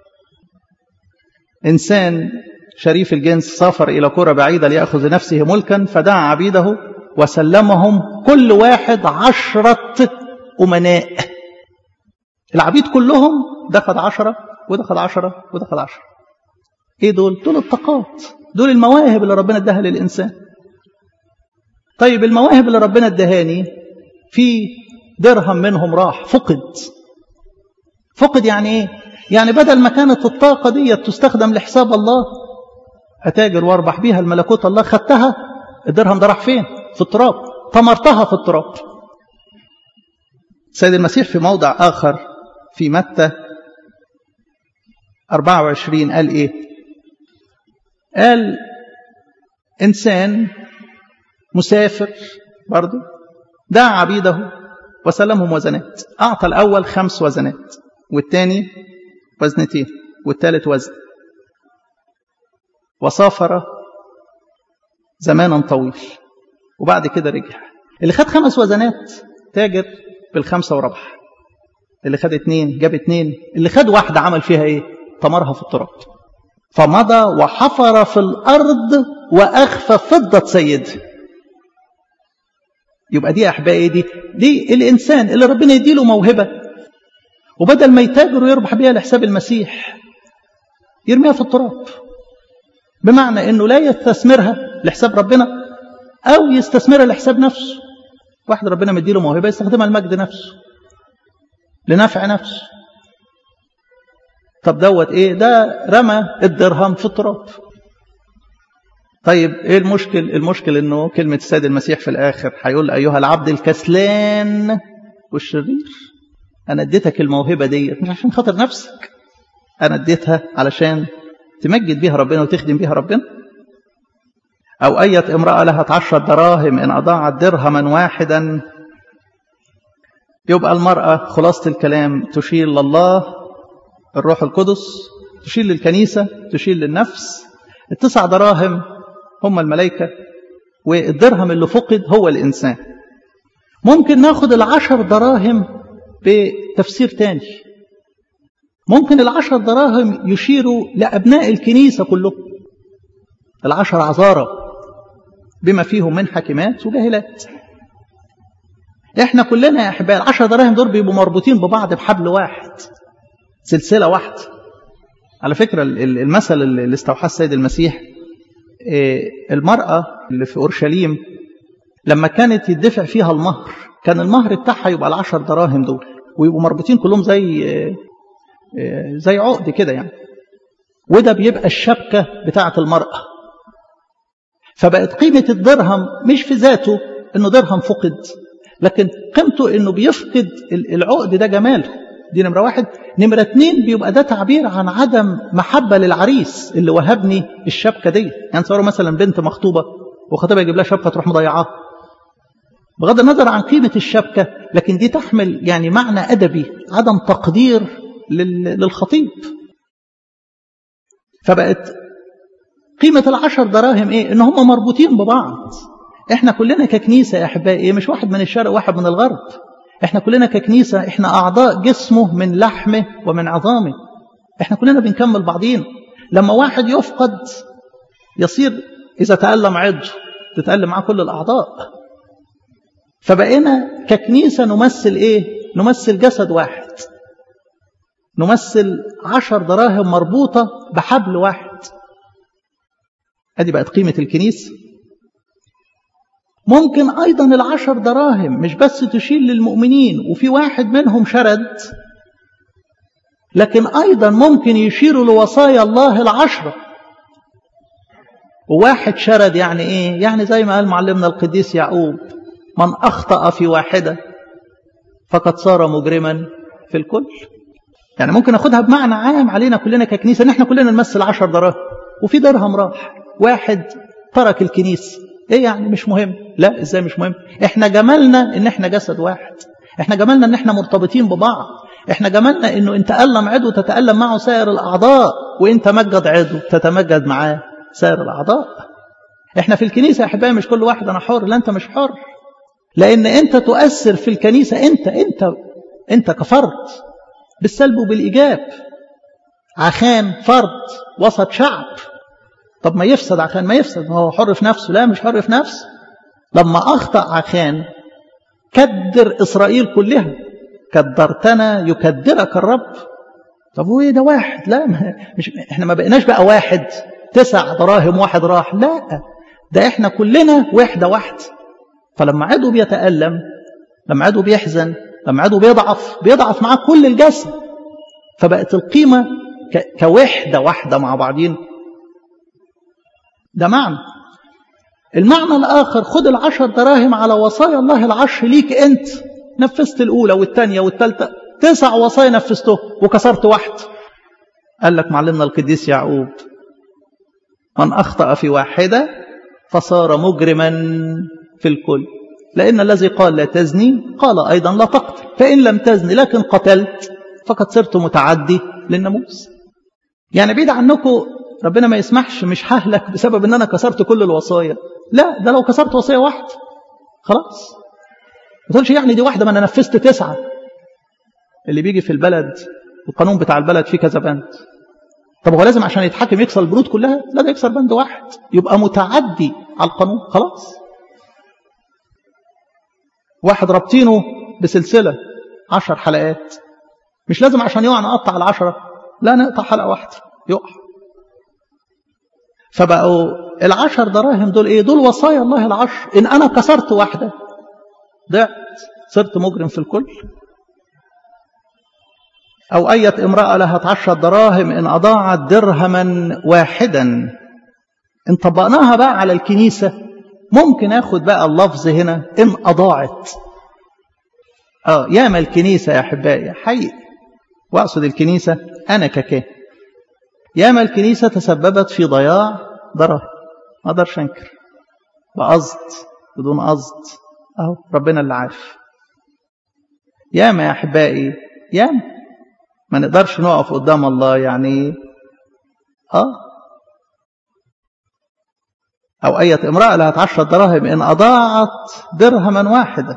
إنسان شريف الجنس سافر إلى قرى بعيدة ليأخذ نفسه ملكا فدعا عبيده وسلمهم كل واحد عشرة أمناء العبيد كلهم دخل عشرة ودخل عشرة ودخل عشرة ايه دول دول الطاقات دول المواهب اللي ربنا اداها للإنسان طيب المواهب اللي ربنا ادهاني في درهم منهم راح فقد فقد يعني ايه يعني بدل ما كانت الطاقة دي تستخدم لحساب الله أتاجر واربح بيها الملكوت الله خدتها الدرهم ده راح فين في التراب طمرتها في التراب سيد المسيح في موضع آخر في متى 24 قال إيه قال إنسان مسافر برضو دعا عبيده وسلمهم وزنات أعطى الأول خمس وزنات والثاني وزنتين والثالث وزن وسافر زمانا طويل وبعد كده رجع اللي خد خمس وزنات تاجر بالخمسة وربح اللي خد اتنين جاب اتنين اللي خد واحدة عمل فيها ايه طمرها في التراب فمضى وحفر في الأرض وأخفى فضة سيده يبقى دي أحبائي دي دي الإنسان اللي ربنا يديله موهبة وبدل ما يتاجر ويربح بيها لحساب المسيح يرميها في التراب بمعنى أنه لا يستثمرها لحساب ربنا أو يستثمرها لحساب نفسه واحد ربنا مديله موهبة يستخدمها لمجد نفسه لنفع نفسه طب دوت ايه ده رمى الدرهم في التراب طيب ايه المشكل المشكل انه كلمة السيد المسيح في الاخر هيقول ايها العبد الكسلان والشرير انا اديتك الموهبة ديت مش عشان خاطر نفسك انا اديتها علشان تمجد بيها ربنا وتخدم بيها ربنا او اية امرأة لها عشرة دراهم ان اضاعت درهما واحدا يبقى المرأة خلاصة الكلام تشير لله الروح القدس تشير للكنيسة تشير للنفس التسع دراهم هم الملائكة والدرهم اللي فقد هو الإنسان ممكن ناخد العشر دراهم بتفسير تاني ممكن العشر دراهم يشيروا لأبناء الكنيسة كلهم العشر عذارى بما فيهم من حكمات وجاهلات احنا كلنا يا احبائي العشر دراهم دول بيبقوا مربوطين ببعض بحبل واحد سلسله واحده على فكره المثل اللي استوحاه السيد المسيح المراه اللي في اورشليم لما كانت يدفع فيها المهر كان المهر بتاعها يبقى العشر دراهم دول ويبقوا مربوطين كلهم زي زي عقد كده يعني وده بيبقى الشبكه بتاعه المراه فبقت قيمه الدرهم مش في ذاته انه درهم فقد لكن قيمته انه بيفقد العقد ده جماله دي نمرة واحد نمرة اتنين بيبقى ده تعبير عن عدم محبة للعريس اللي وهبني الشبكة دي يعني صاروا مثلا بنت مخطوبة وخطيبها يجيب لها شبكة تروح مضيعاها بغض النظر عن قيمة الشبكة لكن دي تحمل يعني معنى أدبي عدم تقدير للخطيب فبقت قيمة العشر دراهم ايه ان هم مربوطين ببعض احنا كلنا ككنيسة يا احبائي مش واحد من الشرق واحد من الغرب احنا كلنا ككنيسة احنا اعضاء جسمه من لحمه ومن عظامه احنا كلنا بنكمل بعضينا لما واحد يفقد يصير اذا تألم عضو تتألم معاه كل الاعضاء فبقينا ككنيسة نمثل ايه نمثل جسد واحد نمثل عشر دراهم مربوطة بحبل واحد ادي بقت قيمة الكنيسة ممكن أيضا العشر دراهم مش بس تشير للمؤمنين وفي واحد منهم شرد لكن أيضا ممكن يشيروا لوصايا الله العشرة وواحد شرد يعني إيه؟ يعني زي ما قال معلمنا القديس يعقوب من أخطأ في واحدة فقد صار مجرما في الكل يعني ممكن أخدها بمعنى عام علينا كلنا ككنيسة نحن كلنا نمثل عشر دراهم وفي درهم راح واحد ترك الكنيسة ايه يعني مش مهم لا ازاي مش مهم احنا جمالنا ان احنا جسد واحد احنا جمالنا ان احنا مرتبطين ببعض احنا جمالنا انه انت تألم عضو تتألم معه سائر الاعضاء وانت مجد عضو تتمجد معاه سائر الاعضاء احنا في الكنيسة يا احبائي مش كل واحد انا حر لا انت مش حر لان انت تؤثر في الكنيسة انت انت انت كفرد بالسلب وبالايجاب عخان فرد وسط شعب طب ما يفسد عخان ما يفسد ما هو حر في نفسه لا مش حر في نفسه لما أخطأ عخان كدر إسرائيل كلها كدرتنا يكدرك الرب طب هو ايه ده واحد لا ما مش احنا ما بقيناش بقى واحد تسع دراهم واحد راح لا ده احنا كلنا وحده واحده فلما عضو بيتألم لما عضو بيحزن لما عضو بيضعف بيضعف معاه كل الجسد فبقت القيمه كوحده واحده مع بعضين ده معنى المعنى الآخر خد العشر دراهم على وصايا الله العشر ليك أنت نفذت الأولى والثانية والثالثة تسع وصايا نفذته وكسرت واحد قال لك معلمنا القديس يعقوب من أخطأ في واحدة فصار مجرما في الكل لأن الذي قال لا تزني قال أيضا لا تقتل فإن لم تزني لكن قتلت فقد صرت متعدي للناموس يعني بعيد عنكم ربنا ما يسمحش مش ههلك بسبب ان انا كسرت كل الوصايا لا ده لو كسرت وصيه واحده خلاص ما تقولش يعني دي واحده ما انا نفذت تسعه اللي بيجي في البلد القانون بتاع البلد فيه كذا بند طب هو لازم عشان يتحكم يكسر البنود كلها لا ده يكسر بند واحد يبقى متعدي على القانون خلاص واحد رابطينه بسلسله عشر حلقات مش لازم عشان يقع نقطع العشرة لا نقطع حلقة واحدة يقع فبقوا العشر دراهم دول ايه دول وصايا الله العشر ان انا كسرت واحده ضعت صرت مجرم في الكل او اية امرأة لها عشر دراهم ان اضاعت درهما واحدا ان طبقناها بقى على الكنيسة ممكن اخد بقى اللفظ هنا ان اضاعت اه ياما الكنيسة يا احبائي حقيقي واقصد الكنيسة انا ككاهن ياما الكنيسة تسببت في ضياع دراهم ما اقدرش انكر بقصد بدون قصد اهو ربنا اللي عارف ياما يا احبائي ياما ما نقدرش نقف قدام الله يعني اه او اية امرأة لها عشرة دراهم ان اضاعت درهما واحدا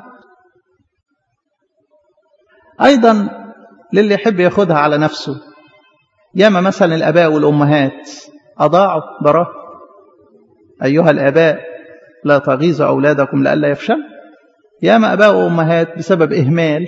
ايضا للي يحب ياخدها على نفسه ياما مثلا الاباء والامهات اضاعوا دراهم ايها الاباء لا تغيظوا اولادكم لئلا يفشل ياما اباء وامهات بسبب اهمال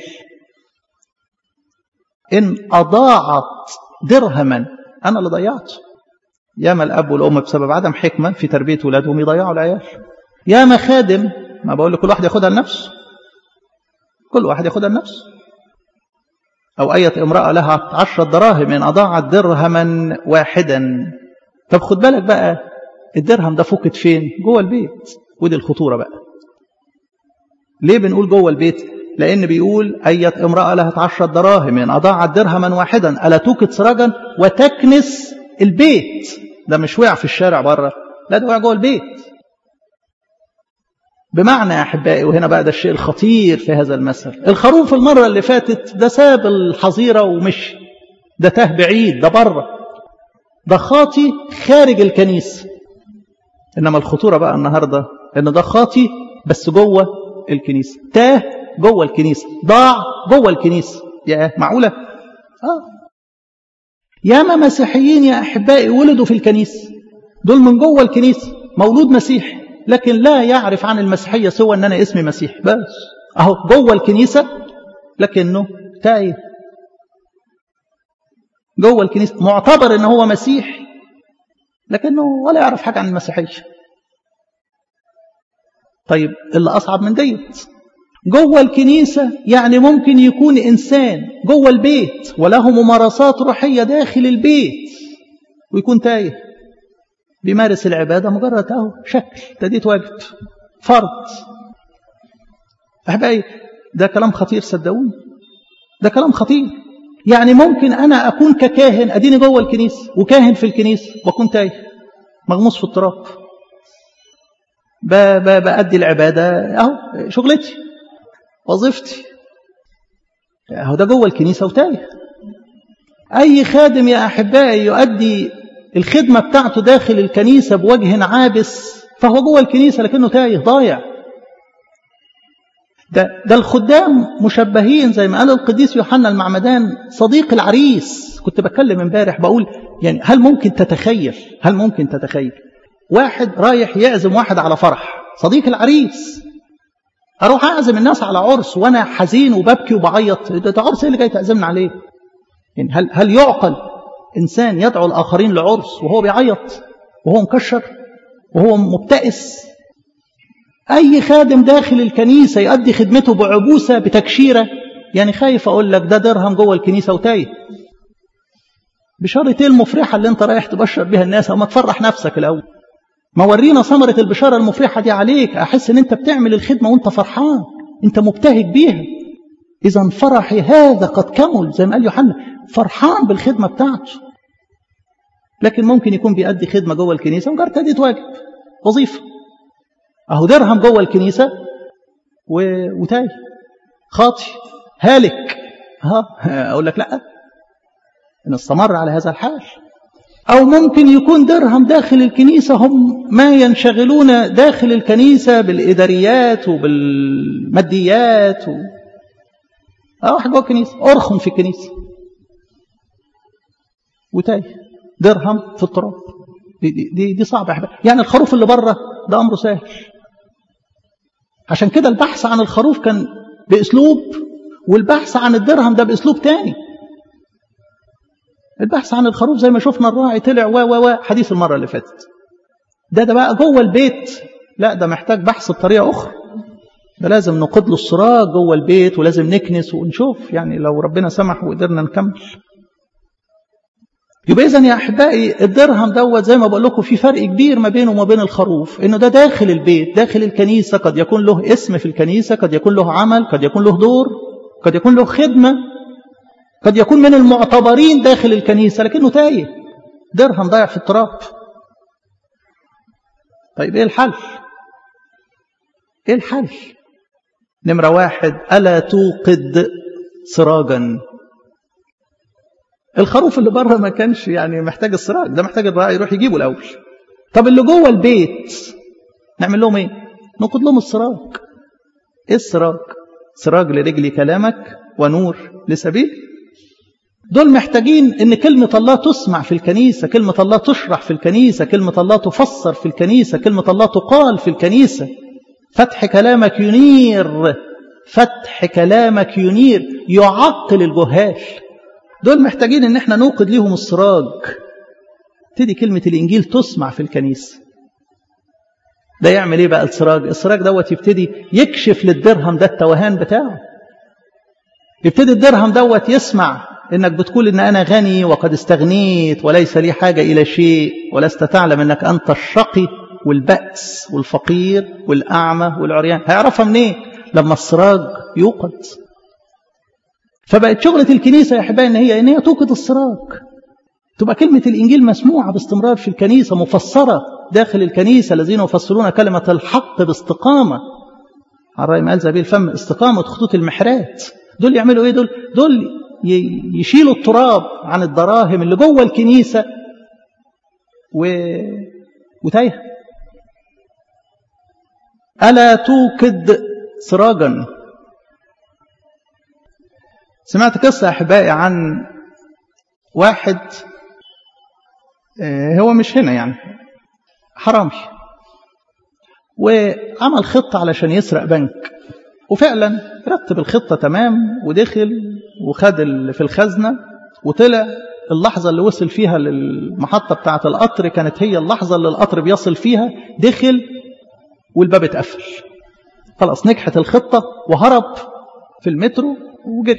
إن أضاعت درهما أنا اللي ضيعت ياما الأب والأم بسبب عدم حكمة في تربية ولادهم يضيعوا العيال ياما خادم ما بقول لك كل واحد ياخدها لنفسه كل واحد ياخدها لنفسه أو أية امرأة لها عشرة دراهم إن أضاعت درهما واحدا طب خد بالك بقى الدرهم ده فقد فين جوه البيت ودي الخطورة بقى ليه بنقول جوه البيت لأن بيقول أية امرأة لها عشرة دراهم إن أضاعت درهما واحدا ألا توقد سراجا وتكنس البيت ده مش وقع في الشارع بره لا ده وقع جوه البيت بمعنى يا أحبائي وهنا بقى ده الشيء الخطير في هذا المثل الخروف المرة اللي فاتت ده ساب الحظيرة ومشي ده تاه بعيد ده بره ده خاطي خارج الكنيسة إنما الخطورة بقى النهاردة إن ده خاطي بس جوه الكنيسة تاه جوه الكنيسة ضاع جوه الكنيسة يا معقولة آه. ياما مسيحيين يا أحبائي ولدوا في الكنيسة دول من جوه الكنيسة مولود مسيحي لكن لا يعرف عن المسيحية سوى أن أنا اسمي مسيح بس أهو جوه الكنيسة لكنه تايه جوه الكنيسة معتبر أنه هو مسيح لكنه ولا يعرف حاجة عن المسيحية طيب اللي أصعب من ديت جوه الكنيسة يعني ممكن يكون إنسان جوه البيت وله ممارسات روحية داخل البيت ويكون تايه بيمارس العبادة مجرد أهو شكل تديت واجب فرض أحبائي ده كلام خطير صدقوني ده كلام خطير يعني ممكن أنا أكون ككاهن أديني جوه الكنيسة وكاهن في الكنيسة وأكون تايه مغموس في التراب بأدي العبادة أهو شغلتي وظيفتي هو ده جوه الكنيسة وتايه أي خادم يا أحبائي يؤدي الخدمة بتاعته داخل الكنيسة بوجه عابس فهو جوه الكنيسة لكنه تايه ضايع ده, ده الخدام مشبهين زي ما قال القديس يوحنا المعمدان صديق العريس كنت بتكلم امبارح بقول يعني هل ممكن تتخيل هل ممكن تتخيل واحد رايح يعزم واحد على فرح صديق العريس اروح اعزم الناس على عرس وانا حزين وببكي وبعيط ده, ده عرس ايه اللي جاي تعزمنا عليه يعني هل هل يعقل انسان يدعو الاخرين لعرس وهو بيعيط وهو مكشر وهو مبتئس اي خادم داخل الكنيسه يؤدي خدمته بعبوسه بتكشيره يعني خايف اقول لك ده درهم جوه الكنيسه وتايه بشارة ايه المفرحة اللي انت رايح تبشر بها الناس اما تفرح نفسك الاول ما ورينا ثمرة البشارة المفرحة دي عليك أحس أن أنت بتعمل الخدمة وأنت فرحان أنت مبتهج بيها إذا فرحي هذا قد كمل زي ما قال يوحنا فرحان بالخدمة بتاعته لكن ممكن يكون بيأدي خدمة جوه الكنيسة مجرد تأدية واجب وظيفة أهو درهم جوه الكنيسة و... وتاي خاطي هالك ها أقول لك لا إن استمر على هذا الحال أو ممكن يكون درهم داخل الكنيسة هم ما ينشغلون داخل الكنيسة بالإداريات وبالماديات و... أو حاجة الكنيسة أرخم في الكنيسة وتايه درهم في التراب دي, دي, دي, دي صعبة يا يعني الخروف اللي بره ده أمره سهل عشان كده البحث عن الخروف كان بأسلوب والبحث عن الدرهم ده بأسلوب تاني البحث عن الخروف زي ما شفنا الراعي طلع و و و حديث المرة اللي فاتت ده ده بقى جوه البيت لا ده محتاج بحث بطريقة أخرى ده لازم نقود له السراج جوه البيت ولازم نكنس ونشوف يعني لو ربنا سمح وقدرنا نكمل يبقى إذا يا أحبائي الدرهم دوت زي ما بقول لكم في فرق كبير ما بينه وما بين الخروف إنه ده داخل البيت داخل الكنيسة قد يكون له اسم في الكنيسة قد يكون له عمل قد يكون له دور قد يكون له خدمة قد يكون من المعتبرين داخل الكنيسة لكنه تايه درهم ضايع في التراب طيب ايه الحل ايه الحل نمرة واحد ألا توقد سراجا الخروف اللي بره ما كانش يعني محتاج السراج ده محتاج الراعي يروح يجيبه الاول طب اللي جوه البيت نعمل لهم ايه نقود لهم السراج ايه السراج سراج لرجل كلامك ونور لسبيل دول محتاجين ان كلمة الله تسمع في الكنيسة كلمة الله تشرح في الكنيسة كلمة الله تفسر في الكنيسة كلمة الله تقال في الكنيسة فتح كلامك ينير فتح كلامك ينير يعقل الجهال دول محتاجين ان احنا نوقد ليهم السراج تدي كلمة الانجيل تسمع في الكنيسة ده يعمل ايه بقى السراج السراج دوت يبتدي يكشف للدرهم ده التوهان بتاعه يبتدي الدرهم دوت يسمع انك بتقول ان انا غني وقد استغنيت وليس لي حاجة الى شيء ولست تعلم انك انت الشقي والبأس والفقير والأعمى والعريان هيعرفها منين إيه؟ لما السراج يوقد فبقت شغلة الكنيسة يا أحبائي إن هي إن هي توقد السراج تبقى كلمة الإنجيل مسموعة باستمرار في الكنيسة مفسرة داخل الكنيسة الذين يفسرون كلمة الحق باستقامة على رأي ما قال زبيل الفم استقامة خطوط المحرات دول يعملوا إيه دول دول يشيلوا التراب عن الدراهم اللي جوه الكنيسة و... وتايه ألا توقد سراجا سمعت قصة أحبائي عن واحد هو مش هنا يعني حرامي وعمل خطة علشان يسرق بنك وفعلا رتب الخطة تمام ودخل وخد في الخزنة وطلع اللحظة اللي وصل فيها للمحطة بتاعة القطر كانت هي اللحظة اللي القطر بيصل فيها دخل والباب اتقفل خلاص نجحت الخطة وهرب في المترو وجري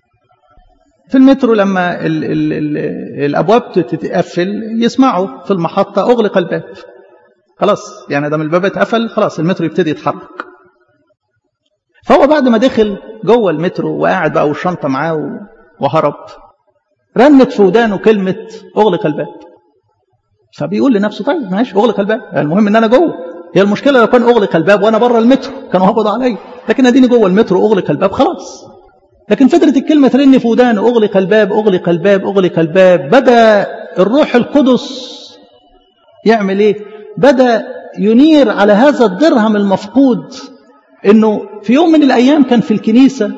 في المترو لما ال ال ال الأبواب تتقفل يسمعوا في المحطة أغلق الباب خلاص يعني دام الباب اتقفل خلاص المترو يبتدي يتحرك فهو بعد ما دخل جوه المترو وقاعد بقى والشنطة معاه وهرب رنت في ودانه كلمة أغلق الباب فبيقول لنفسه طيب ماشي أغلق الباب المهم إن أنا جوه هي المشكلة لو كان أغلق الباب وأنا بره المترو كانوا هبطوا عليا لكن أديني جوه المترو أغلق الباب خلاص لكن فضلت الكلمة ترن في ودانه أغلق الباب أغلق الباب أغلق الباب بدأ الروح القدس يعمل إيه بدأ ينير على هذا الدرهم المفقود إنه في يوم من الأيام كان في الكنيسة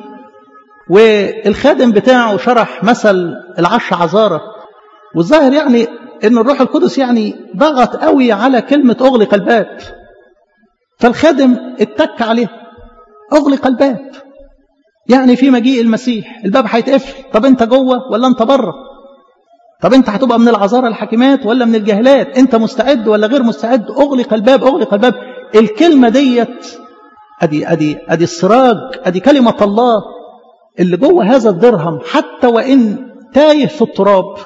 والخادم بتاعه شرح مثل العش عذارة والظاهر يعني ان الروح القدس يعني ضغط قوي على كلمة اغلق الباب فالخادم اتك عليه اغلق الباب يعني في مجيء المسيح الباب هيتقفل طب انت جوه ولا انت بره طب انت هتبقى من العذارى الحاكمات ولا من الجاهلات انت مستعد ولا غير مستعد اغلق الباب اغلق الباب الكلمة ديت ادي ادي ادي السراج ادي كلمة الله اللي جوه هذا الدرهم حتى وان تايه في التراب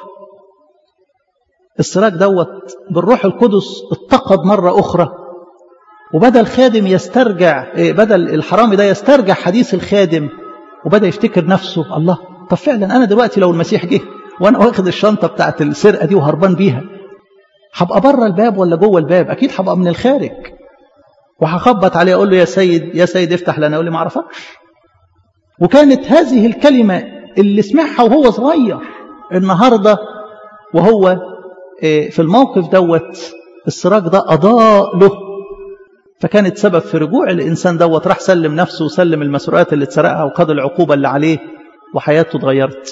السراج دوت بالروح القدس اتقد مرة أخرى وبدأ الخادم يسترجع بدأ الحرامي ده يسترجع حديث الخادم وبدأ يفتكر نفسه الله طب فعلا أنا دلوقتي لو المسيح جه وأنا واخد الشنطة بتاعت السرقة دي وهربان بيها هبقى بره الباب ولا جوه الباب أكيد هبقى من الخارج وهخبط عليه أقول له يا سيد يا سيد افتح لنا يقول لي ما أعرفكش وكانت هذه الكلمة اللي سمعها وهو صغير النهاردة وهو في الموقف دوت السراج ده أضاء له فكانت سبب في رجوع الإنسان دوت راح سلم نفسه وسلم المسروقات اللي اتسرقها وخد العقوبة اللي عليه وحياته اتغيرت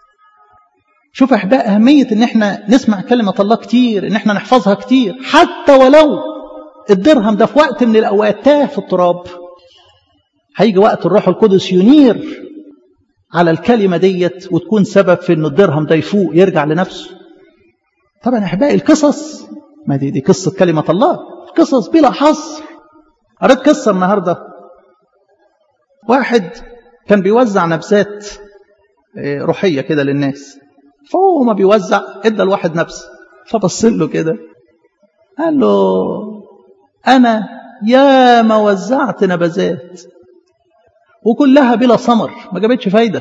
شوف أحباء أهمية إن احنا نسمع كلمة الله كتير إن احنا نحفظها كتير حتى ولو الدرهم ده في وقت من الأوقات تاه في التراب هيجي وقت الروح القدس ينير على الكلمة ديت وتكون سبب في إن الدرهم ده يفوق يرجع لنفسه طبعا أحبائي القصص ما دي, دي قصة كلمة الله قصص بلا حصر قريت قصة النهاردة واحد كان بيوزع نبذات روحية كده للناس فهو ما بيوزع ادى الواحد نبذة فبص له كده قال له أنا يا ما وزعت نبذات وكلها بلا ثمر ما جابتش فايدة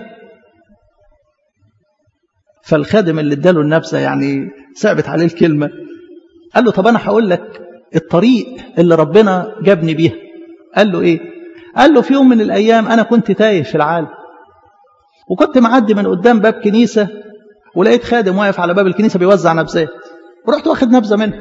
فالخادم اللي اداله النبذة يعني صعبت عليه الكلمة قال له طب أنا هقول لك الطريق اللي ربنا جابني بيها قال له إيه قال له في يوم من الأيام أنا كنت تايه في العالم وكنت معدي من قدام باب كنيسة ولقيت خادم واقف على باب الكنيسة بيوزع نبذات ورحت واخد نبذة منه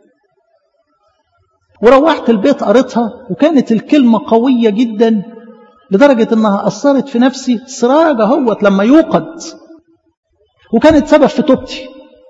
وروحت البيت قريتها وكانت الكلمة قوية جدا لدرجة انها اثرت في نفسي سراج اهوت لما يوقد وكانت سبب في توبتي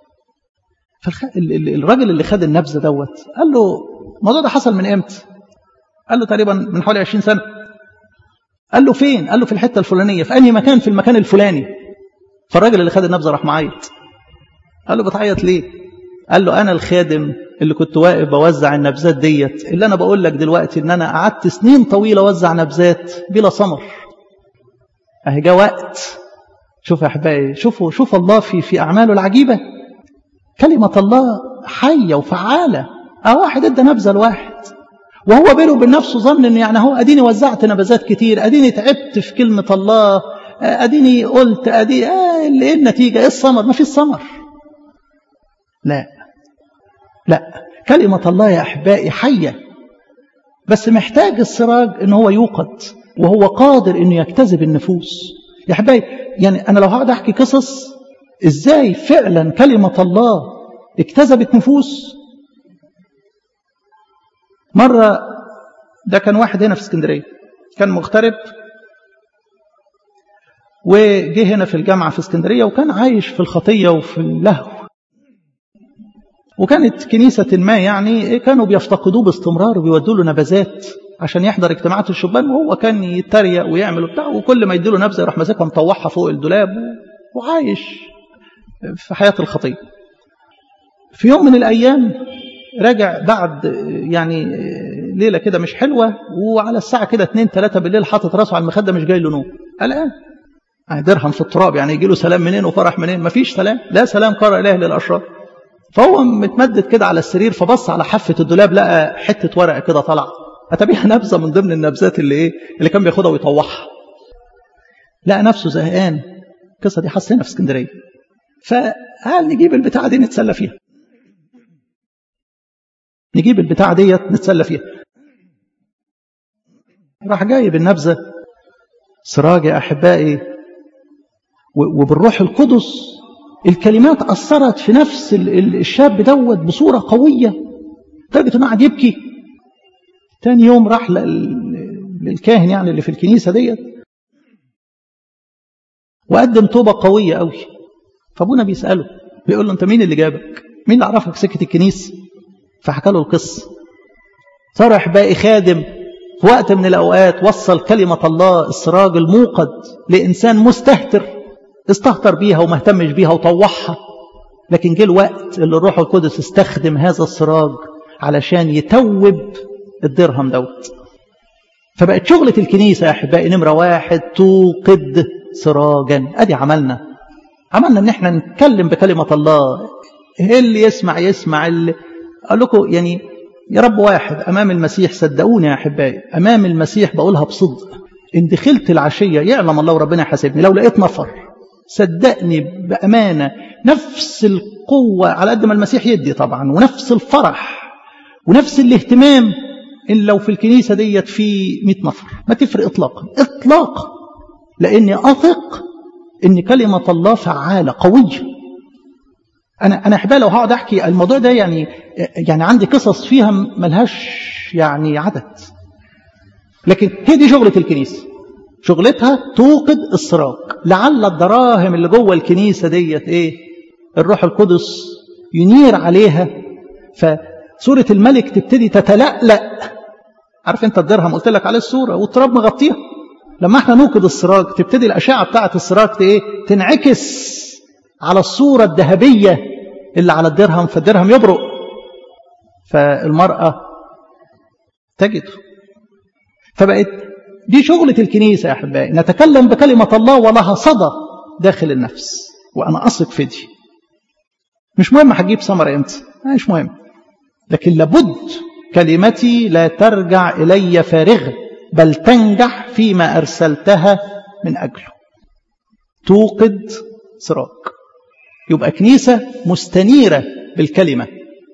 فالراجل اللي خد النبذة دوت قال له الموضوع ده حصل من امتى قال له تقريبا من حوالي 20 سنة قال له فين قال له في الحتة الفلانية في أنهي مكان في المكان الفلاني فالراجل اللي خد النبذة راح معيط قال له بتعيط ليه قال له أنا الخادم اللي كنت واقف بوزع النبذات ديت اللي أنا بقول لك دلوقتي إن أنا قعدت سنين طويلة أوزع نبذات بلا ثمر أهي جاء وقت شوف يا أحبائي شوفوا شوف الله في في أعماله العجيبة كلمة الله حية وفعالة أه واحد ادى نبذة لواحد وهو بينه وبين نفسه ظن إن يعني هو أديني وزعت نبذات كتير أديني تعبت في كلمة الله أديني قلت أدي آه إيه النتيجة إيه الثمر ما فيش ثمر لا لا كلمة الله يا أحبائي حية بس محتاج السراج إن هو يوقد وهو قادر إنه يجتذب النفوس يا أحبائي يعني أنا لو هقعد أحكي قصص إزاي فعلا كلمة الله اجتذبت نفوس مرة ده كان واحد هنا في اسكندرية كان مغترب وجه هنا في الجامعة في اسكندرية وكان عايش في الخطية وفي اللهو وكانت كنيسة ما يعني كانوا بيفتقدوه باستمرار وبيودوا له نبذات عشان يحضر اجتماعات الشبان وهو كان يتريق ويعمل وبتاع وكل ما يديله نبذة يروح ماسكها مطوحها فوق الدولاب وعايش في حياة الخطية في يوم من الأيام راجع بعد يعني ليلة كده مش حلوة وعلى الساعة كده 2 3 بالليل حاطط راسه على المخدة مش جاي له نوم قلقان درهم في التراب يعني يجي له سلام منين وفرح منين مفيش سلام لا سلام قرأ إله للأشرار فهو متمدد كده على السرير فبص على حافة الدولاب لقى حتة ورقة كده طالعة أتبيها نبذة من ضمن النبذات اللي إيه اللي كان بياخدها ويطوعها لقى نفسه زهقان القصة دي حصلنا في اسكندرية فقال نجيب البتاعة دي نتسلى فيها نجيب البتاعة ديت نتسلى فيها راح جايب النبذة سراج يا أحبائي وبالروح القدس الكلمات أثرت في نفس الشاب دوت بصورة قوية لدرجة إنه قعد يبكي تاني يوم راح للكاهن يعني اللي في الكنيسة ديت وقدم توبة قوية قوي فابونا بيسأله بيقول له أنت مين اللي جابك؟ مين اللي عرفك سكة الكنيسة؟ فحكى له القصة صار أحبائي خادم في وقت من الأوقات وصل كلمة الله السراج الموقد لإنسان مستهتر استهتر بيها وما اهتمش بيها وطوعها لكن جه الوقت اللي الروح القدس استخدم هذا السراج علشان يتوب الدرهم دوت فبقت شغلة الكنيسة يا أحبائي نمرة واحد توقد سراجا أدي عملنا عملنا ان احنا نتكلم بكلمة الله اللي يسمع يسمع اللي قال لكم يعني يا رب واحد أمام المسيح صدقوني يا أحبائي أمام المسيح بقولها بصدق إن دخلت العشية يعلم الله وربنا يحاسبني لو لقيت نفر صدقني بأمانة نفس القوة على قد ما المسيح يدي طبعا ونفس الفرح ونفس الاهتمام إن لو في الكنيسة ديت في 100 نفر ما تفرق إطلاقا إطلاقا لأني أثق إن كلمة الله فعالة قوية أنا أنا أحبها لو هقعد أحكي الموضوع ده يعني يعني عندي قصص فيها ملهاش يعني عدد لكن هي دي شغلة الكنيسة شغلتها توقد السراج لعل الدراهم اللي جوه الكنيسة ديت إيه الروح القدس ينير عليها فسورة الملك تبتدي تتلألأ عارف انت الدرهم قلت لك عليه الصورة والتراب مغطيها لما احنا نوقد السراج تبتدي الأشعة بتاعة السراج ايه تنعكس على الصورة الذهبية اللي على الدرهم فالدرهم يبرق فالمرأة تجد فبقت دي شغلة الكنيسة يا أحبائي نتكلم بكلمة الله ولها صدى داخل النفس وأنا أثق في دي مش مهم هتجيب ثمرة امتى مش مهم لكن لابد كلمتي لا ترجع إلي فارغة بل تنجح فيما أرسلتها من أجله توقد سراج يبقى كنيسة مستنيرة بالكلمة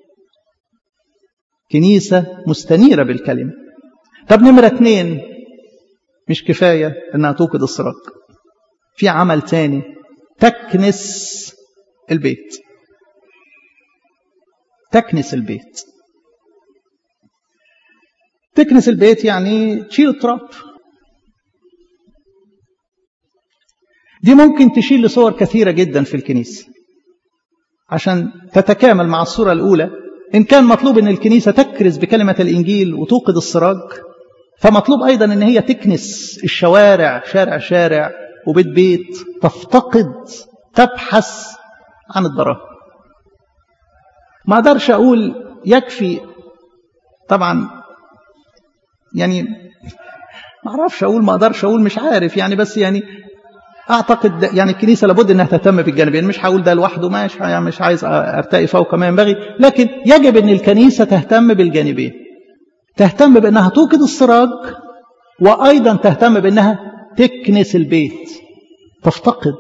كنيسة مستنيرة بالكلمة طب نمرة اتنين مش كفاية انها توقد السراج في عمل تاني تكنس البيت تكنس البيت تكنس البيت يعني تشيل التراب دي ممكن تشيل لصور كثيرة جدا في الكنيسة عشان تتكامل مع الصورة الأولى إن كان مطلوب أن الكنيسة تكرز بكلمة الإنجيل وتوقد السراج فمطلوب أيضا أن هي تكنس الشوارع شارع شارع وبيت بيت تفتقد تبحث عن الضراء ما أقدرش أقول يكفي طبعا يعني ما أعرفش أقول ما أقدرش أقول مش عارف يعني بس يعني اعتقد يعني الكنيسه لابد انها تهتم بالجانبين مش هقول ده لوحده مش يعني مش عايز ارتقي فوق ما ينبغي لكن يجب ان الكنيسه تهتم بالجانبين تهتم بانها توقد السراج وايضا تهتم بانها تكنس البيت تفتقد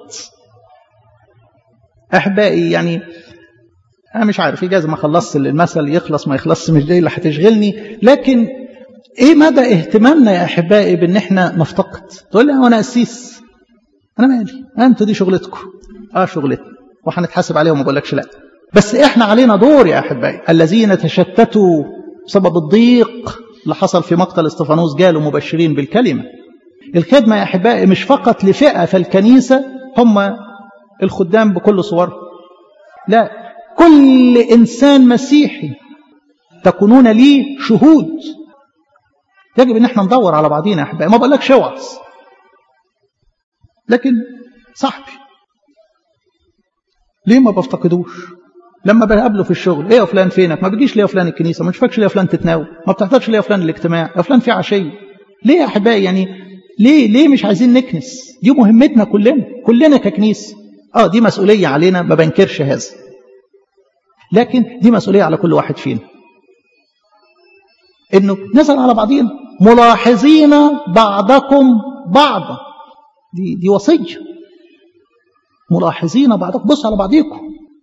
احبائي يعني انا مش عارف اجازه ما خلصت المثل يخلص ما يخلصش مش دي اللي هتشغلني لكن ايه مدى اهتمامنا يا احبائي بان احنا نفتقد تقول لي انا قسيس انا مالي انتوا دي شغلتكم اه شغلتنا وهنتحاسب عليهم ما بقولكش لا بس احنا علينا دور يا احبائي الذين تشتتوا بسبب الضيق اللي حصل في مقتل استفانوس جالوا مبشرين بالكلمه الخدمه يا احبائي مش فقط لفئه في الكنيسه هم الخدام بكل صورهم لا كل انسان مسيحي تكونون لي شهود يجب ان احنا ندور على بعضينا يا احبائي ما بقولكش اوعظ لكن صاحبي ليه ما بفتقدوش لما بقابله في الشغل ايه يا فلان فينك ما بيجيش ليه يا فلان الكنيسه ما تشوفكش ليه يا فلان تتناول ما بتحضرش ليه يا فلان الاجتماع يا فلان في عشيه ليه يا احبائي يعني ليه ليه مش عايزين نكنس دي مهمتنا كلنا كلنا ككنيسه اه دي مسؤوليه علينا ما بنكرش هذا لكن دي مسؤوليه على كل واحد فينا انه نزل على بعضينا ملاحظين بعضكم بعضا دي دي وصيه ملاحظين بعضكم بص على بعضيكم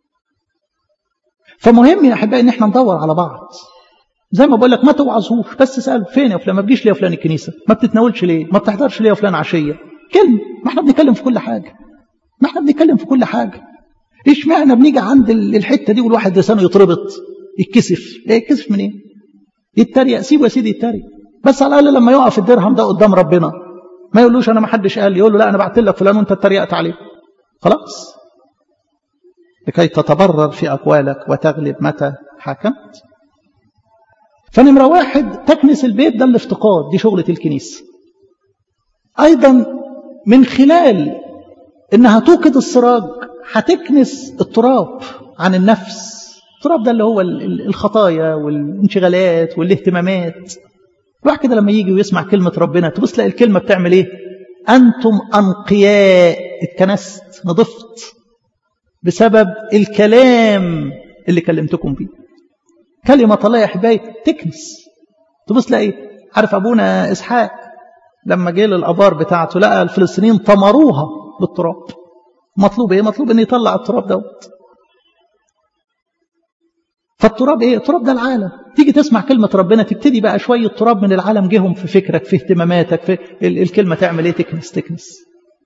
فمهم يا احبائي ان احنا ندور على بعض زي ما بقول لك ما توعظوش بس اسال فين يا فلان ما بتجيش ليه يا فلان الكنيسه ما بتتناولش ليه ما بتحضرش ليه يا فلان عشيه كلمه ما احنا بنتكلم في كل حاجه ما احنا بنتكلم في كل حاجه ايش معنى بنيجي عند الحته دي والواحد لسانه يتربط يتكسف ايه يتكسف من ايه يتريق سيبه يا سيدي يتريق بس على الاقل لما يقف الدرهم ده قدام ربنا ما يقولوش انا ما حدش قال لي يقول له لا انا بعت لك فلان وانت اتريقت عليه خلاص لكي تتبرر في اقوالك وتغلب متى حكمت فنمرة واحد تكنس البيت ده الافتقاد دي شغلة الكنيسة أيضا من خلال إنها توقد السراج هتكنس التراب عن النفس التراب ده اللي هو الخطايا والانشغالات والاهتمامات الواحد كده لما يجي ويسمع كلمة ربنا تبص تلاقي الكلمة بتعمل ايه أنتم أنقياء اتكنست نضفت بسبب الكلام اللي كلمتكم بيه كلمة الله يا أحبائي تكنس تبص تلاقي عارف أبونا إسحاق لما جه للأبار بتاعته لقى الفلسطينيين طمروها بالتراب مطلوب إيه؟ مطلوب إن يطلع التراب دوت فالتراب إيه؟ التراب ده العالم تيجي تسمع كلمة ربنا تبتدي بقى شوية تراب من العالم جيهم في فكرك في اهتماماتك في الكلمة تعمل إيه؟ تكنس تكنس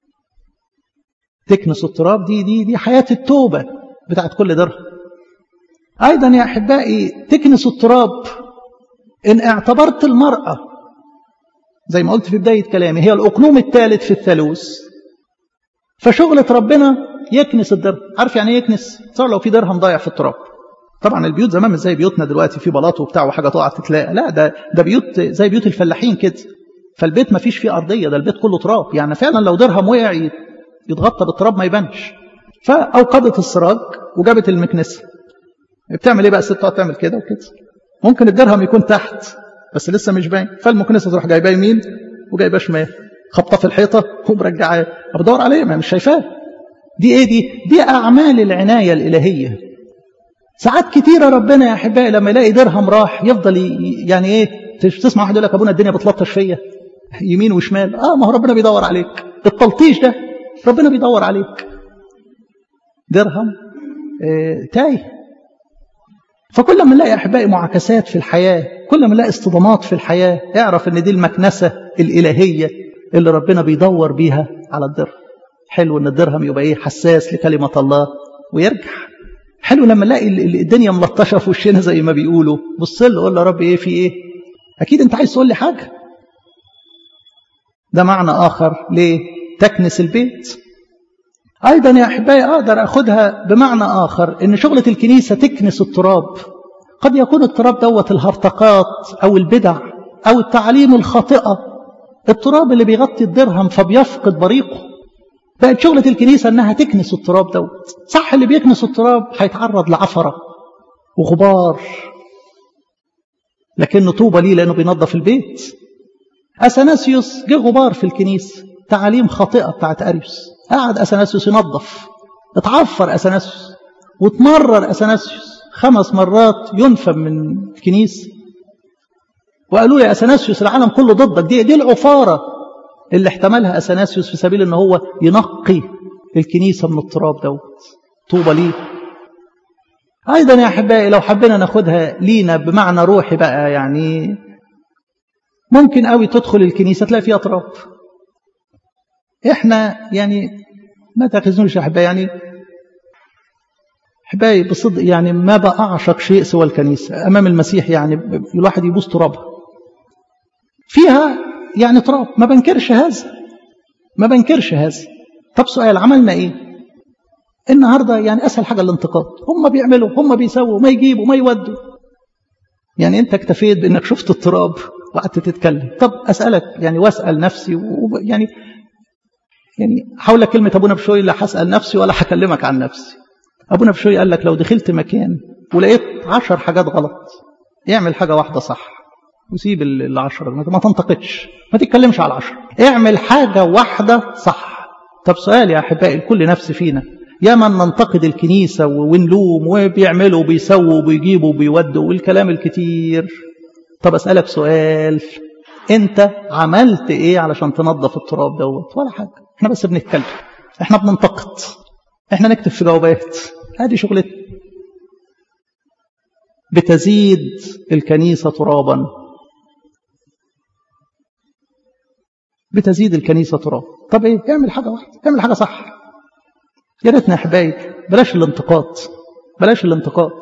تكنس التراب دي دي دي حياة التوبة بتاعت كل درهم أيضا يا أحبائي تكنس التراب إن اعتبرت المرأة زي ما قلت في بداية كلامي هي الأقنوم الثالث في الثالوث فشغلة ربنا يكنس الدرهم عارف يعني ايه يكنس صار لو في درهم ضايع في التراب طبعا البيوت زمان مش زي بيوتنا دلوقتي في بلاط وبتاع وحاجه تقع تتلاقى لا ده ده بيوت زي بيوت الفلاحين كده فالبيت ما فيش فيه ارضيه ده البيت كله تراب يعني فعلا لو درهم وقع يتغطى بالتراب ما يبانش فاوقدت السراج وجابت المكنسه بتعمل ايه بقى الست تقعد تعمل كده وكده ممكن الدرهم يكون تحت بس لسه مش باين فالمكنسه تروح جايباه يمين وجايباه شمال خبطه في الحيطه ومرجعاه بدور عليه ما مش شايفاه دي ايه دي دي اعمال العنايه الالهيه ساعات كتيره ربنا يا احبائي لما يلاقي درهم راح يفضل يعني ايه تسمع واحد يقول لك ابونا الدنيا بتلطش فيا يمين وشمال اه ما هو ربنا بيدور عليك التلطيش ده ربنا بيدور عليك درهم آه تايه فكل ما نلاقي احبائي معاكسات في الحياه كل ما نلاقي اصطدامات في الحياه اعرف ان دي المكنسه الالهيه اللي ربنا بيدور بيها على الدرهم حلو ان الدرهم يبقى ايه حساس لكلمه الله ويرجع حلو لما نلاقي الدنيا ملطشه في وشنا زي ما بيقولوا بص له قول له يا رب ايه في ايه اكيد انت عايز تقول لي حاجه ده معنى اخر ليه تكنس البيت ايضا يا احبائي اقدر اخدها بمعنى اخر ان شغله الكنيسه تكنس التراب قد يكون التراب دوت الهرطقات او البدع او التعاليم الخاطئه التراب اللي بيغطي الدرهم فبيفقد بريقه بقت شغلة الكنيسة انها تكنس التراب دوت صح اللي بيكنس التراب هيتعرض لعفرة وغبار لكنه طوبى ليه لانه بينظف البيت اثناسيوس جه غبار في الكنيسة تعاليم خاطئة بتاعت اريوس قعد اثناسيوس ينظف اتعفر اثناسيوس وتمرر اثناسيوس خمس مرات ينفى من الكنيسة وقالوا له يا اثناسيوس العالم كله ضدك دي دي العفاره اللي احتملها اثناسيوس في سبيل ان هو ينقي الكنيسه من التراب دوت طوبى ليه ايضا يا احبائي لو حبينا ناخدها لينا بمعنى روحي بقى يعني ممكن قوي تدخل الكنيسه تلاقي فيها تراب احنا يعني ما تاخذونيش يا احبائي يعني احبائي بصدق يعني ما بعشق شيء سوى الكنيسه امام المسيح يعني الواحد يبوس ترابها فيها يعني تراب ما بنكرش هذا ما بنكرش هذا طب سؤال عملنا ايه النهارده يعني اسهل حاجه الانتقاد هم بيعملوا هم بيسووا ما يجيبوا ما يودوا يعني انت اكتفيت بانك شفت التراب وقعدت تتكلم طب اسالك يعني واسال نفسي ويعني يعني حول كلمه ابونا بشوي لا هسال نفسي ولا هكلمك عن نفسي ابونا بشوي قال لك لو دخلت مكان ولقيت عشر حاجات غلط اعمل حاجه واحده صح وسيب العشرة ما تنتقدش ما تتكلمش على العشرة اعمل حاجة واحدة صح طب سؤال يا أحبائي لكل نفس فينا يا من ننتقد الكنيسة ونلوم وبيعملوا وبيسووا وبيجيبوا وبيودوا والكلام الكتير طب أسألك سؤال أنت عملت إيه علشان تنظف التراب دوت ولا حاجة احنا بس بنتكلم احنا بننتقد احنا نكتب في جوابات هذه شغلتنا بتزيد الكنيسة ترابا بتزيد الكنيسة تراب طب ايه اعمل حاجة واحدة اعمل حاجة صح يا ريتنا يا حبايب بلاش الانتقاد بلاش الانتقاد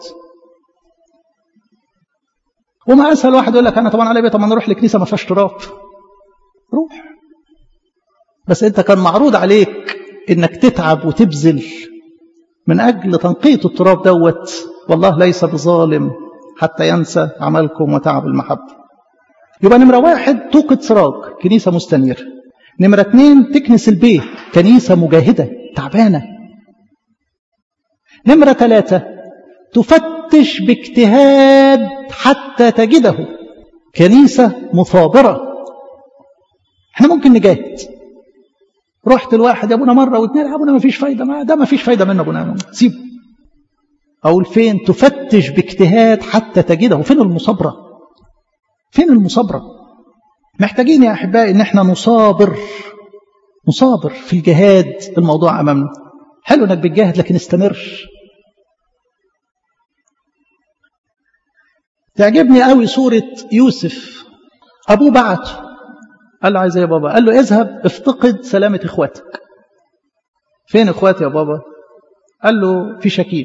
وما اسهل واحد يقول لك انا طبعا علي بيت طب ما نروح لكنيسه ما فيهاش تراب روح بس انت كان معروض عليك انك تتعب وتبذل من اجل تنقيه التراب دوت والله ليس بظالم حتى ينسى عملكم وتعب المحبه يبقى نمرة واحد توقد سراج كنيسة مستنيرة نمرة اتنين تكنس البيت كنيسة مجاهدة تعبانة نمرة ثلاثة تفتش باجتهاد حتى تجده كنيسة مثابرة احنا ممكن نجاهد رحت الواحد يا ابونا مرة واثنين يا ابونا ما فيش فايدة ما ده ما فيش فايدة منه ابونا سيبه أقول فين تفتش باجتهاد حتى تجده فين المصابرة فين المصابرة محتاجين يا أحبائي إن احنا نصابر نصابر في الجهاد الموضوع أمامنا حلو إنك بتجاهد لكن استمر تعجبني قوي صورة يوسف أبوه بعته قال له عايز ايه يا بابا قال له اذهب افتقد سلامة اخواتك فين اخواتي يا بابا قال له في شكيم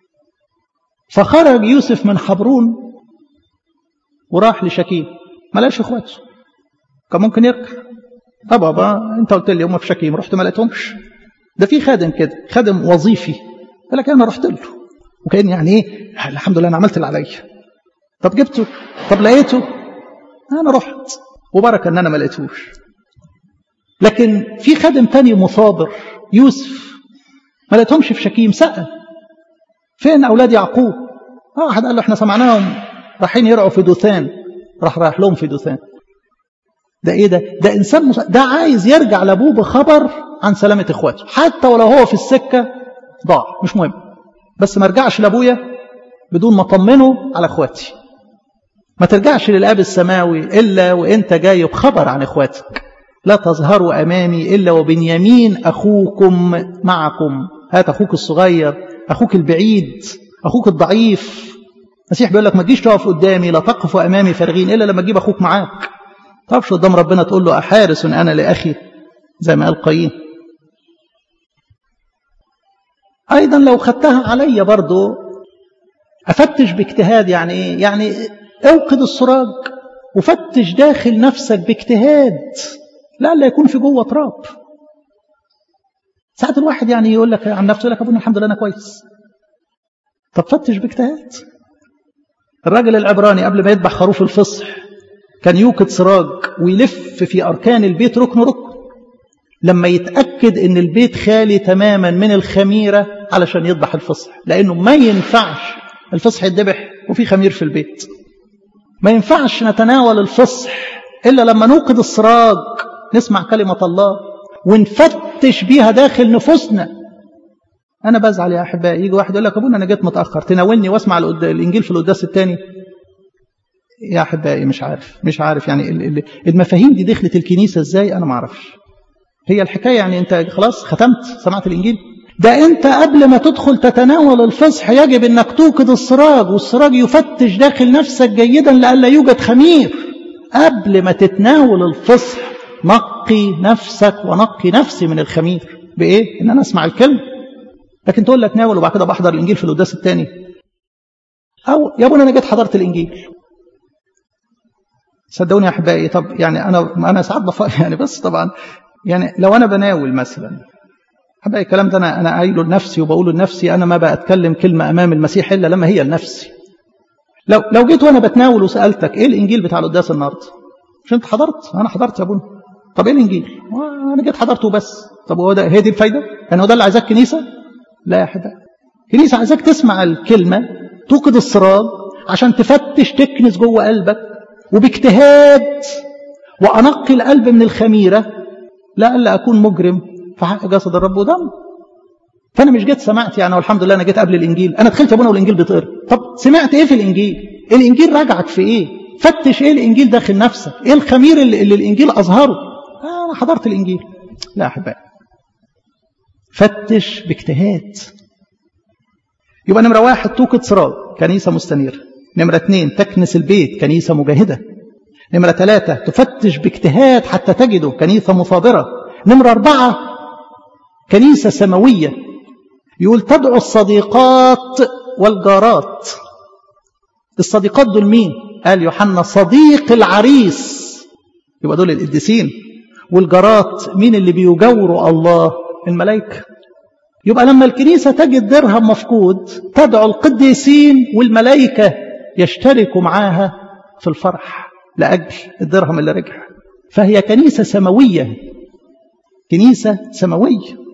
فخرج يوسف من حبرون وراح لشكيم ما لقاش اخواته كان ممكن يركع اه بابا انت قلت لي هم في شكيم رحت ما لقيتهمش ده في خادم كده خادم وظيفي قال لك انا رحت له وكان يعني ايه الحمد لله انا عملت اللي عليا طب جبته طب لقيته انا رحت وبركه ان انا ما لقيتهوش لكن في خادم تاني مثابر يوسف ما لقيتهمش في شكيم سأل فين اولاد يعقوب اه واحد قال له احنا سمعناهم رايحين يرعوا في دوثان راح رايح لهم في دوثان ده ايه ده ده انسان مس... ده عايز يرجع لابوه بخبر عن سلامه اخواته حتى ولو هو في السكه ضاع مش مهم بس ما ارجعش لابويا بدون ما اطمنه على اخواتي ما ترجعش للاب السماوي الا وانت جاي بخبر عن اخواتك لا تظهروا امامي الا وبنيامين اخوكم معكم هات اخوك الصغير اخوك البعيد اخوك الضعيف المسيح بيقول لك ما تجيش تقف قدامي لا تقف امامي فارغين الا لما تجيب اخوك معاك تقفش قدام ربنا تقول له احارس انا لاخي زي ما قال قايين أيضا لو خدتها عليا برضو أفتش باجتهاد يعني إيه؟ يعني اوقد السراج وفتش داخل نفسك باجتهاد لألا يكون في جوه تراب ساعات الواحد يعني يقول لك عن نفسه يقول لك ابونا الحمد لله انا كويس طب فتش باجتهاد الراجل العبراني قبل ما يذبح خروف الفصح كان يوقد سراج ويلف في اركان البيت ركن ركن لما يتاكد ان البيت خالي تماما من الخميره علشان يذبح الفصح لانه ما ينفعش الفصح يتذبح وفي خمير في البيت ما ينفعش نتناول الفصح الا لما نوقد السراج نسمع كلمه الله ونفتش بيها داخل نفوسنا انا بزعل يا احبائي يجي واحد يقول لك ابونا انا جيت متاخر تناولني واسمع الانجيل في القداس الثاني يا احبائي مش عارف مش عارف يعني المفاهيم دي دخلت الكنيسه ازاي انا ما اعرفش هي الحكايه يعني انت خلاص ختمت سمعت الانجيل ده انت قبل ما تدخل تتناول الفصح يجب انك توقد السراج والسراج يفتش داخل نفسك جيدا لئلا يوجد خمير قبل ما تتناول الفصح نقي نفسك ونقي نفسي من الخمير بايه ان انا اسمع الكلمه لكن تقول لك ناول وبعد كده بحضر الانجيل في القداس الثاني او يا ابونا انا جيت حضرت الانجيل صدقوني يا احبائي طب يعني انا انا ساعات بف يعني بس طبعا يعني لو انا بناول مثلا احبائي الكلام ده انا انا قايله لنفسي وبقوله لنفسي انا ما بتكلم كلمه امام المسيح الا لما هي لنفسي لو لو جيت وانا بتناول وسالتك ايه الانجيل بتاع القداس النهارده مش انت حضرت انا حضرت يا ابونا طب ايه الانجيل انا جيت حضرته بس طب هو ده هي دي الفايده يعني هو ده اللي عايزاك كنيسه لا يا احبائي كنيسه عايزاك تسمع الكلمه توقد السراج عشان تفتش تكنس جوه قلبك وباجتهاد وانقي القلب من الخميره لألا اكون مجرم في حق جسد الرب ودم فانا مش جيت سمعت يعني والحمد لله انا جيت قبل الانجيل انا دخلت يا ابونا والانجيل بيتقرا طب سمعت ايه في الانجيل الانجيل راجعك في ايه فتش ايه الانجيل داخل نفسك ايه الخمير اللي, اللي الانجيل اظهره آه انا حضرت الانجيل لا احبائي فتش باجتهاد يبقى نمره واحد توقد سراج كنيسه مستنيره نمره اثنين تكنس البيت كنيسه مجاهده نمره ثلاثه تفتش باجتهاد حتى تجده كنيسه مثابره نمره اربعه كنيسه سماويه يقول تدعو الصديقات والجارات الصديقات دول مين قال يوحنا صديق العريس يبقى دول القديسين والجارات مين اللي بيجوروا الله الملائكة يبقى لما الكنيسة تجد درهم مفقود تدعو القديسين والملائكة يشتركوا معاها في الفرح لأجل الدرهم اللي رجع فهي كنيسة سماوية كنيسة سماوية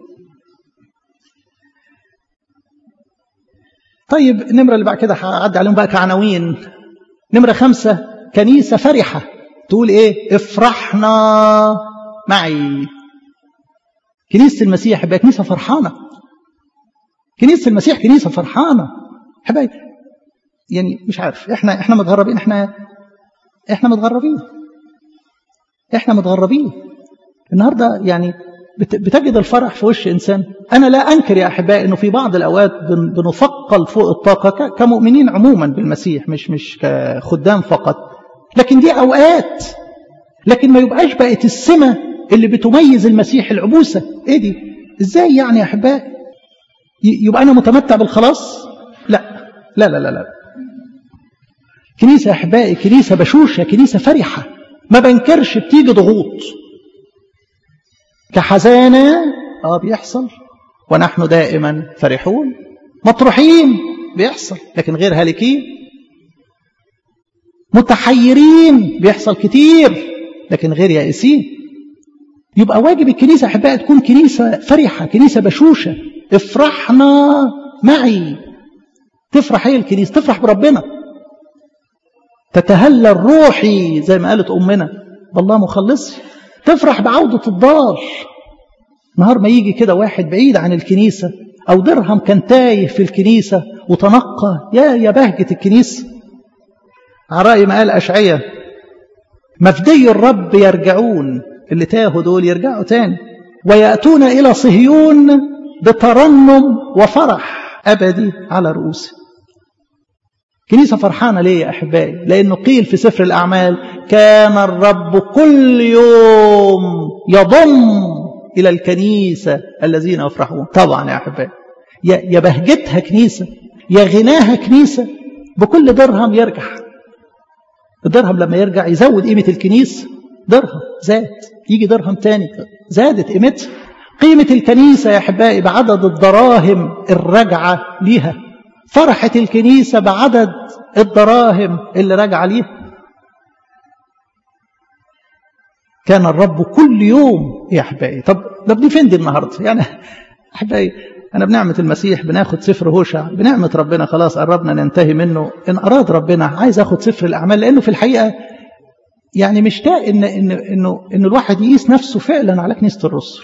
طيب النمرة اللي بعد كده هعدي عليهم بقى كعناوين نمرة خمسة كنيسة فرحة تقول ايه افرحنا معي كنيسة المسيح يبقى كنيسة فرحانة كنيسة المسيح كنيسة فرحانة حبايبي يعني مش عارف احنا احنا متغربين احنا احنا متغربين احنا متغربين النهارده يعني بتجد الفرح في وش انسان انا لا انكر يا احبائي انه في بعض الاوقات بنثقل فوق الطاقه كمؤمنين عموما بالمسيح مش مش كخدام فقط لكن دي اوقات لكن ما يبقاش بقت السمه اللي بتميز المسيح العبوسه ايه دي ازاي يعني يا احبائي يبقى انا متمتع بالخلاص لا لا لا لا لا كنيسه يا احبائي كنيسه بشوشه كنيسه فرحه ما بنكرش بتيجي ضغوط كحزانة اه بيحصل ونحن دائما فرحون مطروحين بيحصل لكن غير هالكين متحيرين بيحصل كتير لكن غير يائسين يبقى واجب الكنيسة أحبائي تكون كنيسة فرحة كنيسة بشوشة افرحنا معي تفرح هي الكنيسة تفرح بربنا تتهلى الروحي زي ما قالت أمنا بالله مخلصي تفرح بعودة الضال نهار ما يجي كده واحد بعيد عن الكنيسة أو درهم كان تايه في الكنيسة وتنقى يا يا بهجة الكنيسة على رأي ما قال أشعية مفدي الرب يرجعون اللي تاهوا دول يرجعوا تاني ويأتون إلى صهيون بترنم وفرح أبدي على رؤوسهم كنيسة فرحانة ليه يا أحبائي لأنه قيل في سفر الأعمال كان الرب كل يوم يضم إلى الكنيسة الذين يفرحون طبعا يا أحبائي يا بهجتها كنيسة يا غناها كنيسة بكل درهم يرجع الدرهم لما يرجع يزود قيمة الكنيسة درهم زاد يجي درهم تاني زادت قيمتها قيمة الكنيسة يا أحبائي بعدد الدراهم الراجعة ليها فرحة الكنيسة بعدد الدراهم اللي راجعة ليها كان الرب كل يوم يا أحبائي طب ده دي فين دي النهاردة يعني أحبائي أنا بنعمة المسيح بناخد سفر هوشع بنعمة ربنا خلاص قربنا ننتهي منه إن أراد ربنا عايز أخد سفر الأعمال لأنه في الحقيقة يعني مشتاق إن إن إنه إن الواحد يقيس نفسه فعلا على كنيسة الرسل.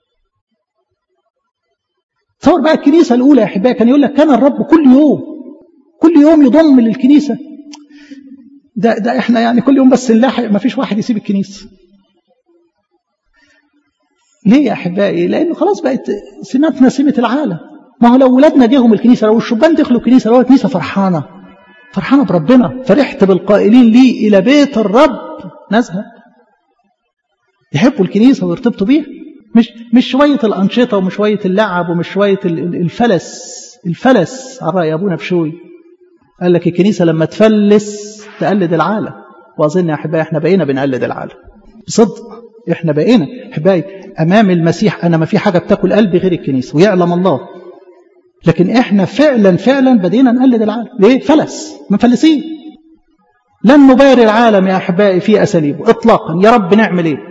تصور بقى الكنيسة الأولى يا أحبائي كان يقول لك كان الرب كل يوم كل يوم يضم للكنيسة ده ده احنا يعني كل يوم بس نلاحق ما فيش واحد يسيب الكنيسة. ليه يا أحبائي؟ لأنه خلاص بقت سماتنا سمة العالم. ما هو لو ولادنا جيهم الكنيسة لو الشبان دخلوا الكنيسة لو الكنيسة فرحانة فرحانة بربنا فرحت بالقائلين لي إلى بيت الرب نذهب يحبوا الكنيسة ويرتبطوا بيها مش مش شوية الأنشطة ومش شوية اللعب ومش شوية الفلس الفلس على رأي أبونا بشوي قال لك الكنيسة لما تفلس تقلد العالم وأظن يا أحبائي إحنا بقينا بنقلد العالم بصدق إحنا بقينا أحبائي أمام المسيح أنا ما في حاجة بتاكل قلبي غير الكنيسة ويعلم الله لكن احنا فعلا فعلا بدينا نقلد العالم ليه فلس مفلسين لن نباري العالم يا احبائي في اساليبه اطلاقا يا رب نعمل ايه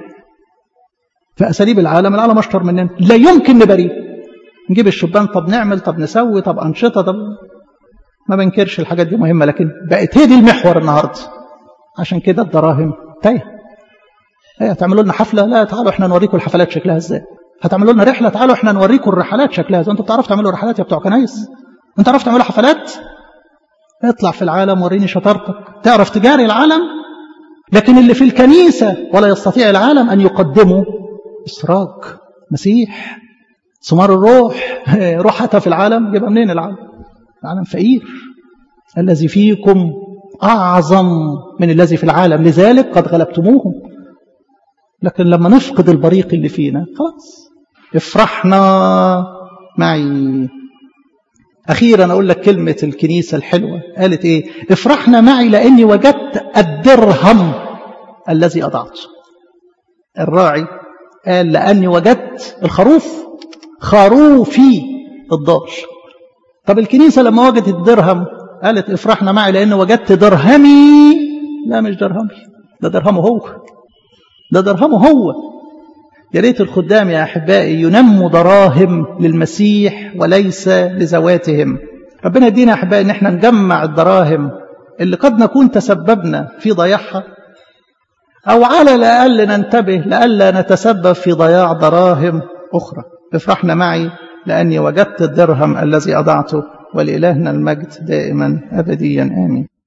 في اساليب العالم العالم اشطر مننا لا يمكن نباريه نجيب الشبان طب نعمل طب نسوي طب انشطه طب ما بنكرش الحاجات دي مهمه لكن بقت هي دي المحور النهارده عشان كده الدراهم تايه هي هتعملوا لنا حفله لا تعالوا احنا نوريكم الحفلات شكلها ازاي هتعملوا لنا رحله تعالوا احنا نوريكم الرحلات شكلها انتوا بتعرفوا تعملوا رحلات يا بتوع كنايس انت عرفت تعملوا حفلات اطلع في العالم وريني شطارتك تعرف تجاري العالم لكن اللي في الكنيسه ولا يستطيع العالم ان يقدموا اسراج مسيح ثمار الروح روحتها في العالم يبقى منين العالم العالم فقير الذي فيكم اعظم من الذي في العالم لذلك قد غلبتموهم لكن لما نفقد البريق اللي فينا خلاص افرحنا معي أخيرا أقول لك كلمة الكنيسة الحلوة قالت إيه افرحنا معي لأني وجدت الدرهم الذي أضعته الراعي قال لأني وجدت الخروف خروفي الدار طب الكنيسة لما وجدت الدرهم قالت افرحنا معي لأني وجدت درهمي لا مش درهمي ده درهمه هو ده درهمه هو يا ريت الخدام يا احبائي ينموا دراهم للمسيح وليس لذواتهم ربنا يدينا يا احبائي ان احنا نجمع الدراهم اللي قد نكون تسببنا في ضياعها او على الاقل ننتبه لئلا نتسبب في ضياع دراهم اخرى افرحنا معي لاني وجدت الدرهم الذي اضعته ولالهنا المجد دائما ابديا امين